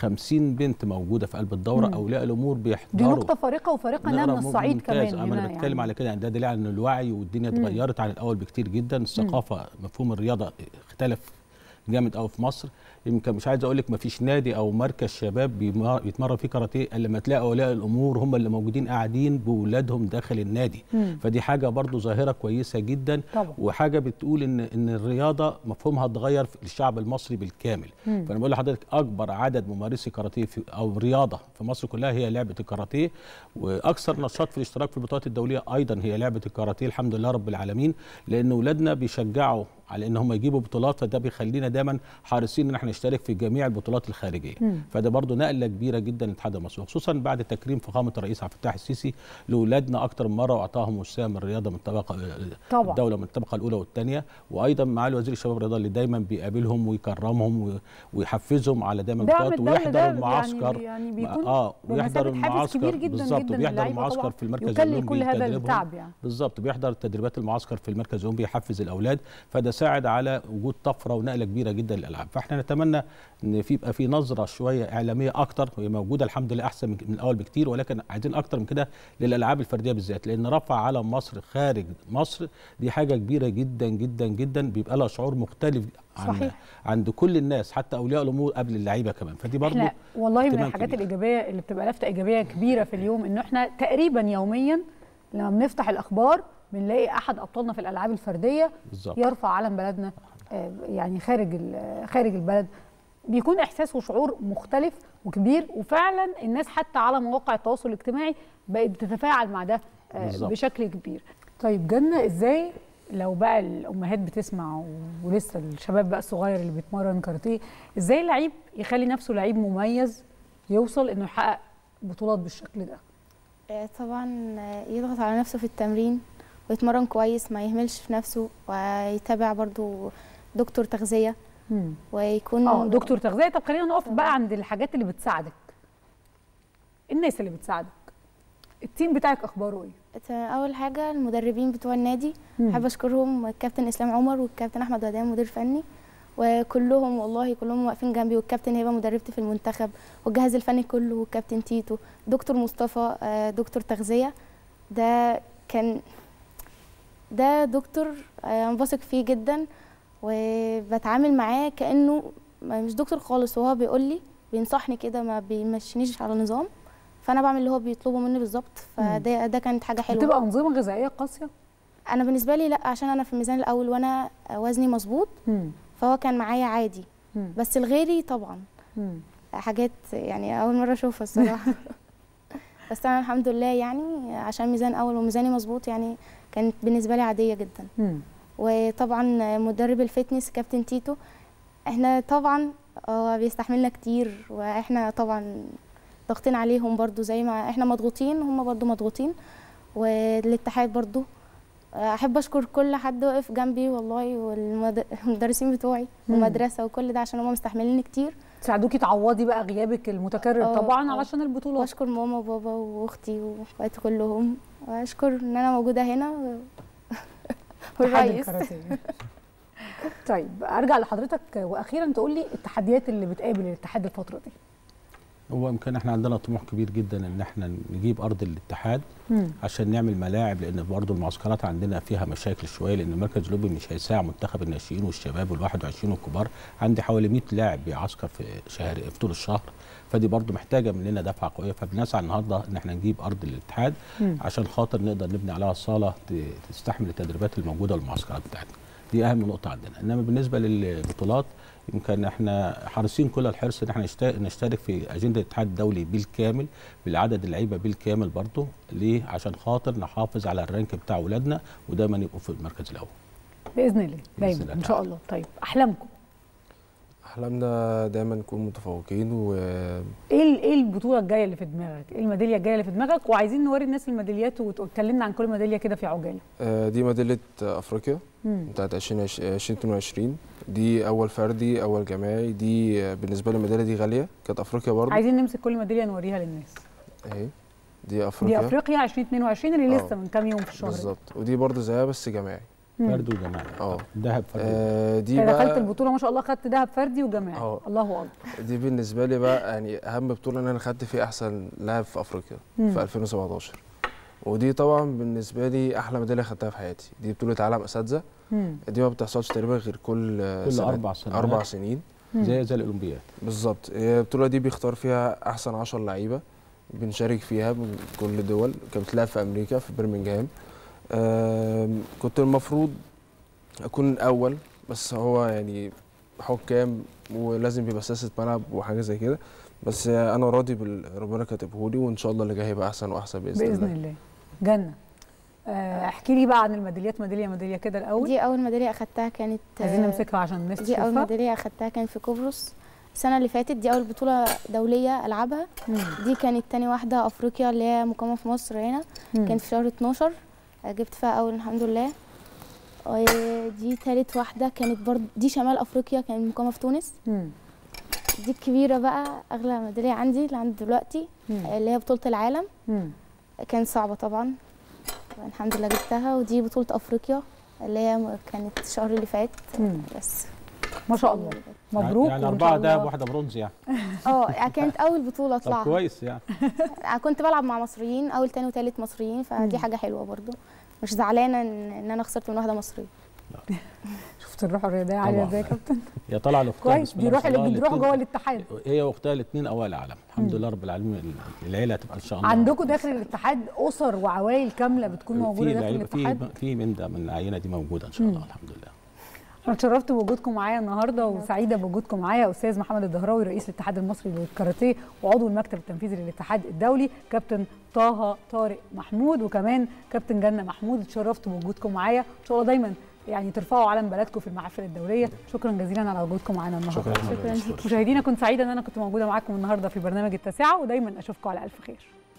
50 بنت موجوده في قلب الدوره مم. اولياء الامور دي بيحضروا نقطه فارقه وفارقه انها نقرا من مو- الصعيد ممتاز. كمان اما هنا انا بتكلم يعني. على كده يعني ده دليل على ان الوعي والدنيا مم. اتغيرت عن الاول بكتير جدا الثقافه مفهوم الرياضه اختلف جامد قوي في مصر يمكن مش عايز اقول لك ما فيش نادي او مركز شباب بيمار- بيتمرن فيه كاراتيه الا لما تلاقي اولياء الامور هم اللي موجودين قاعدين باولادهم داخل النادي مم. فدي حاجه برضو ظاهره كويسه جدا طبعا. وحاجه بتقول ان ان الرياضه مفهومها اتغير في الشعب المصري بالكامل مم. فانا بقول لحضرتك اكبر عدد ممارسي كاراتيه في او رياضه في مصر كلها هي لعبه الكاراتيه واكثر نشاط في الاشتراك في البطولات الدوليه ايضا هي لعبه الكاراتيه الحمد لله رب العالمين لان اولادنا بيشجعوا على ان هم يجيبوا بطولات فده بيخلينا دايما حريصين ان احنا نشترك في جميع البطولات الخارجيه مم. فده برضو نقله كبيره جدا للاتحاد المصري وخصوصا بعد تكريم فخامه الرئيس عبد الفتاح السيسي لاولادنا اكثر من مره واعطاهم وسام الرياضه من الطبقه طبعا. الدوله من الطبقه الاولى والثانيه وايضا معالي وزير الشباب والرياضه اللي دايما بيقابلهم ويكرمهم و- ويحفزهم على دايما دعم البطولات الدولة ويحضر ده يعني- المعسكر يعني بيكون اه ويحضر بمثابة حافز المعسكر كبير جدا بالظبط جدا وبيحضر للعيبة المعسكر طبعاً. في المركز يكلل الاولمبي كل هذا تدريبهم. التعب يعني. بالظبط بيحضر تدريبات المعسكر في المركز الاولمبي يحفز الاولاد فده ساعد على وجود طفره ونقله كبيره جدا للالعاب فاحنا نتمنى ان في يبقى في نظره شويه اعلاميه اكتر وهي موجوده الحمد لله احسن من من الاول بكتير ولكن عايزين اكتر من كده للالعاب الفرديه بالذات لان رفع علم مصر خارج مصر دي حاجه كبيره جدا جدا جدا بيبقى لها شعور مختلف عن صحيح. عند كل الناس حتى اولياء الامور قبل اللعيبه كمان فدي برضو احنا والله من اهتمام الحاجات كبير. الايجابيه اللي بتبقى لافته ايجابيه كبيره في اليوم انه احنا تقريبا يوميا لما بنفتح الاخبار بنلاقي احد ابطالنا في الالعاب الفرديه بالظبط. يرفع علم بلدنا آه، يعني خارج ال- خارج البلد بيكون احساس وشعور مختلف وكبير وفعلا الناس حتى على مواقع التواصل الاجتماعي بقت بتتفاعل مع ده آه، بالظبط. بشكل كبير طيب جنة ازاي لو بقى الامهات بتسمع و- ولسه الشباب بقى الصغير اللي بيتمرن كاراتيه ازاي لعيب يخلي نفسه لعيب مميز يوصل انه يحقق بطولات بالشكل ده آه، طبعا آه، يضغط على نفسه في التمرين ويتمرن كويس ما يهملش في نفسه ويتابع برضو دكتور تغذية مم. ويكون اه دكتور تغذيه طب خلينا نقف بقى عند الحاجات اللي بتساعدك الناس اللي بتساعدك التيم بتاعك اخباره ايه اول حاجه المدربين بتوع النادي مم. احب اشكرهم الكابتن اسلام عمر والكابتن احمد ودان مدير فني وكلهم والله كلهم واقفين جنبي والكابتن هبه مدربتي في المنتخب والجهاز الفني كله والكابتن تيتو دكتور مصطفى آه، دكتور تغذيه ده كان ده دكتور آه، انا بثق فيه جدا وبتعامل معاه كانه مش دكتور خالص وهو بيقول لي بينصحني كده ما بيمشينيش على نظام فانا بعمل اللي هو بيطلبه مني بالظبط فده ده كانت حاجه حلوه بتبقى انظمه غذائيه قاسيه انا بالنسبه لي لا عشان انا في الميزان الاول وانا وزني مظبوط مم. فهو كان معايا عادي مم. بس لغيري طبعا مم. حاجات يعني اول مره اشوفها الصراحه بس انا الحمد لله يعني عشان ميزان اول وميزاني مظبوط يعني كانت بالنسبه لي عاديه جدا مم. وطبعا مدرب الفتنس كابتن تيتو احنا طبعا هو بيستحملنا كتير واحنا طبعا ضاغطين عليهم برضو زي ما احنا مضغوطين هم برضو مضغوطين والاتحاد برضو احب اشكر كل حد وقف جنبي والله والمدرسين بتوعي مم. والمدرسه وكل ده عشان هم مستحمليني كتير ساعدوكي تعوضي بقى غيابك المتكرر آه، طبعا آه. علشان البطولات واشكر ماما وبابا واختي واخواتي كلهم واشكر ان انا موجوده هنا و... اتحاد والرئيس الكاراتيه. طيب ارجع لحضرتك واخيرا تقول لي التحديات اللي بتقابل الاتحاد الفتره دي هو يمكن احنا عندنا طموح كبير جدا ان احنا نجيب ارض الاتحاد مم. عشان نعمل ملاعب لان برضه المعسكرات عندنا فيها مشاكل شويه لان المركز الاولمبي مش هيساع منتخب الناشئين والشباب وال21 والكبار عندي حوالي 100 لاعب بيعسكر في شهر في طول الشهر فدي برضه محتاجه مننا دفعه قويه فبنسعى النهارده ان احنا نجيب ارض الاتحاد مم. عشان خاطر نقدر نبني عليها صاله ت- تستحمل التدريبات الموجوده والمعسكرات بتاعتنا دي اهم نقطه عندنا انما بالنسبه للبطولات يمكن احنا حريصين كل الحرص ان احنا نشت- نشترك في اجنده الاتحاد الدولي بالكامل بالعدد اللعيبه بالكامل برضه ليه عشان خاطر نحافظ على الرانك بتاع اولادنا ودايما يبقوا في المركز الاول باذن الله دايما الله ان شاء الله طيب احلامكم احلامنا دايما نكون متفوقين و ايه ال- ايه البطوله الجايه اللي في دماغك ايه الميداليه الجايه اللي في دماغك وعايزين نوري الناس الميداليات وتكلمنا عن كل ميداليه كده في عجاله آه، دي ميداليه افريقيا مم. بتاعت 2022 دي اول فردي اول جماعي دي آه، بالنسبه لي الميداليه دي غاليه كانت افريقيا برضه عايزين نمسك كل ميداليه نوريها للناس اهي دي افريقيا دي افريقيا 2022 اللي آه. لسه من كام يوم في الشهر ده. بالظبط ودي برضه زيها بس جماعي مم. فرد وجماعي اه ذهب فردي آه، دي انت دخلت بقى البطوله ما شاء الله خدت ذهب فردي وجماعي اه. الله اكبر دي بالنسبه لي بقى يعني اهم بطوله ان انا خدت فيها احسن لاعب في افريقيا مم. في 2017 ودي طبعا بالنسبه لي احلى ميداليه خدتها في حياتي دي بطوله عالم اساتذه مم. دي ما بتحصلش تقريبا غير كل كل سنة أربع سنوات. اربع سنين زي زي الاولمبياد بالظبط هي البطوله دي بيختار فيها احسن 10 لعيبه بنشارك فيها من كل الدول كانت بتلعب في امريكا في برمنجهام آم، كنت المفروض اكون الاول بس هو يعني حكام ولازم بيبقى سياسه ملعب وحاجه زي كده بس انا راضي باللي ربنا كاتبه لي وان شاء الله اللي جاي هيبقى احسن واحسن باذن, باذن الله الله جنه آه، احكي لي بقى عن الميداليات ميداليه ميداليه كده الاول دي اول ميداليه اخدتها كانت عايزين آه، نمسكها عشان الناس دي اول تشوفها ميداليه اخدتها كانت في قبرص السنه اللي فاتت دي اول بطوله دوليه العبها مم. دي كانت تاني واحده افريقيا اللي هي مقامه في مصر هنا مم. كانت في شهر 12 آه، جبت فيها اول الحمد لله ودي تالت واحده كانت برضه دي شمال افريقيا كانت مقامه في تونس مم. دي الكبيره بقى اغلى ميداليه عندي اللي عندي دلوقتي مم. آه، اللي هي بطوله العالم مم. كانت صعبه طبعا الحمد لله جبتها ودي بطوله افريقيا اللي هي م- كانت الشهر اللي فات مم. بس ما شاء الله مبروك يعني وإن اربعه شاء الله- دهب واحده برونز يعني اه يعني كانت اول بطوله طب اطلعها كويس يعني كنت بلعب مع مصريين اول تاني وتالت مصريين فدي مم. حاجه حلوه برضو مش زعلانه ان إن انا خسرت من واحده مصريه شفت الروح الرياضيه عاليه طبعاً. ازاي يا كابتن هي طالعه لاختها كويس بسم دي الله روح ما شاء اللي الله بتروح الاتنين- جوه الاتحاد هي واختها الاثنين اوائل العالم الحمد لله رب العالمين العيله هتبقى ان شاء الله عندكم داخل الاتحاد اسر وعوائل كامله بتكون موجوده في داخل لعيبه الاتحاد في في من ده من العينه دي موجوده ان شاء الله مم. الحمد لله انا اتشرفت بوجودكم معايا النهارده وسعيده بوجودكم معايا استاذ محمد الدهراوي رئيس الاتحاد المصري للكاراتيه وعضو المكتب التنفيذي للاتحاد الدولي كابتن طه طارق محمود وكمان كابتن جنه محمود اتشرفت بوجودكم معايا ان شاء الله دايما يعني ترفعوا علم بلدكم في المحافل الدوليه شكرا جزيلا على وجودكم معانا النهارده شكرا شكرا ليك مشاهدينا كنت سعيده ان انا كنت موجوده معاكم النهارده في برنامج التاسعه ودايما اشوفكم على الف خير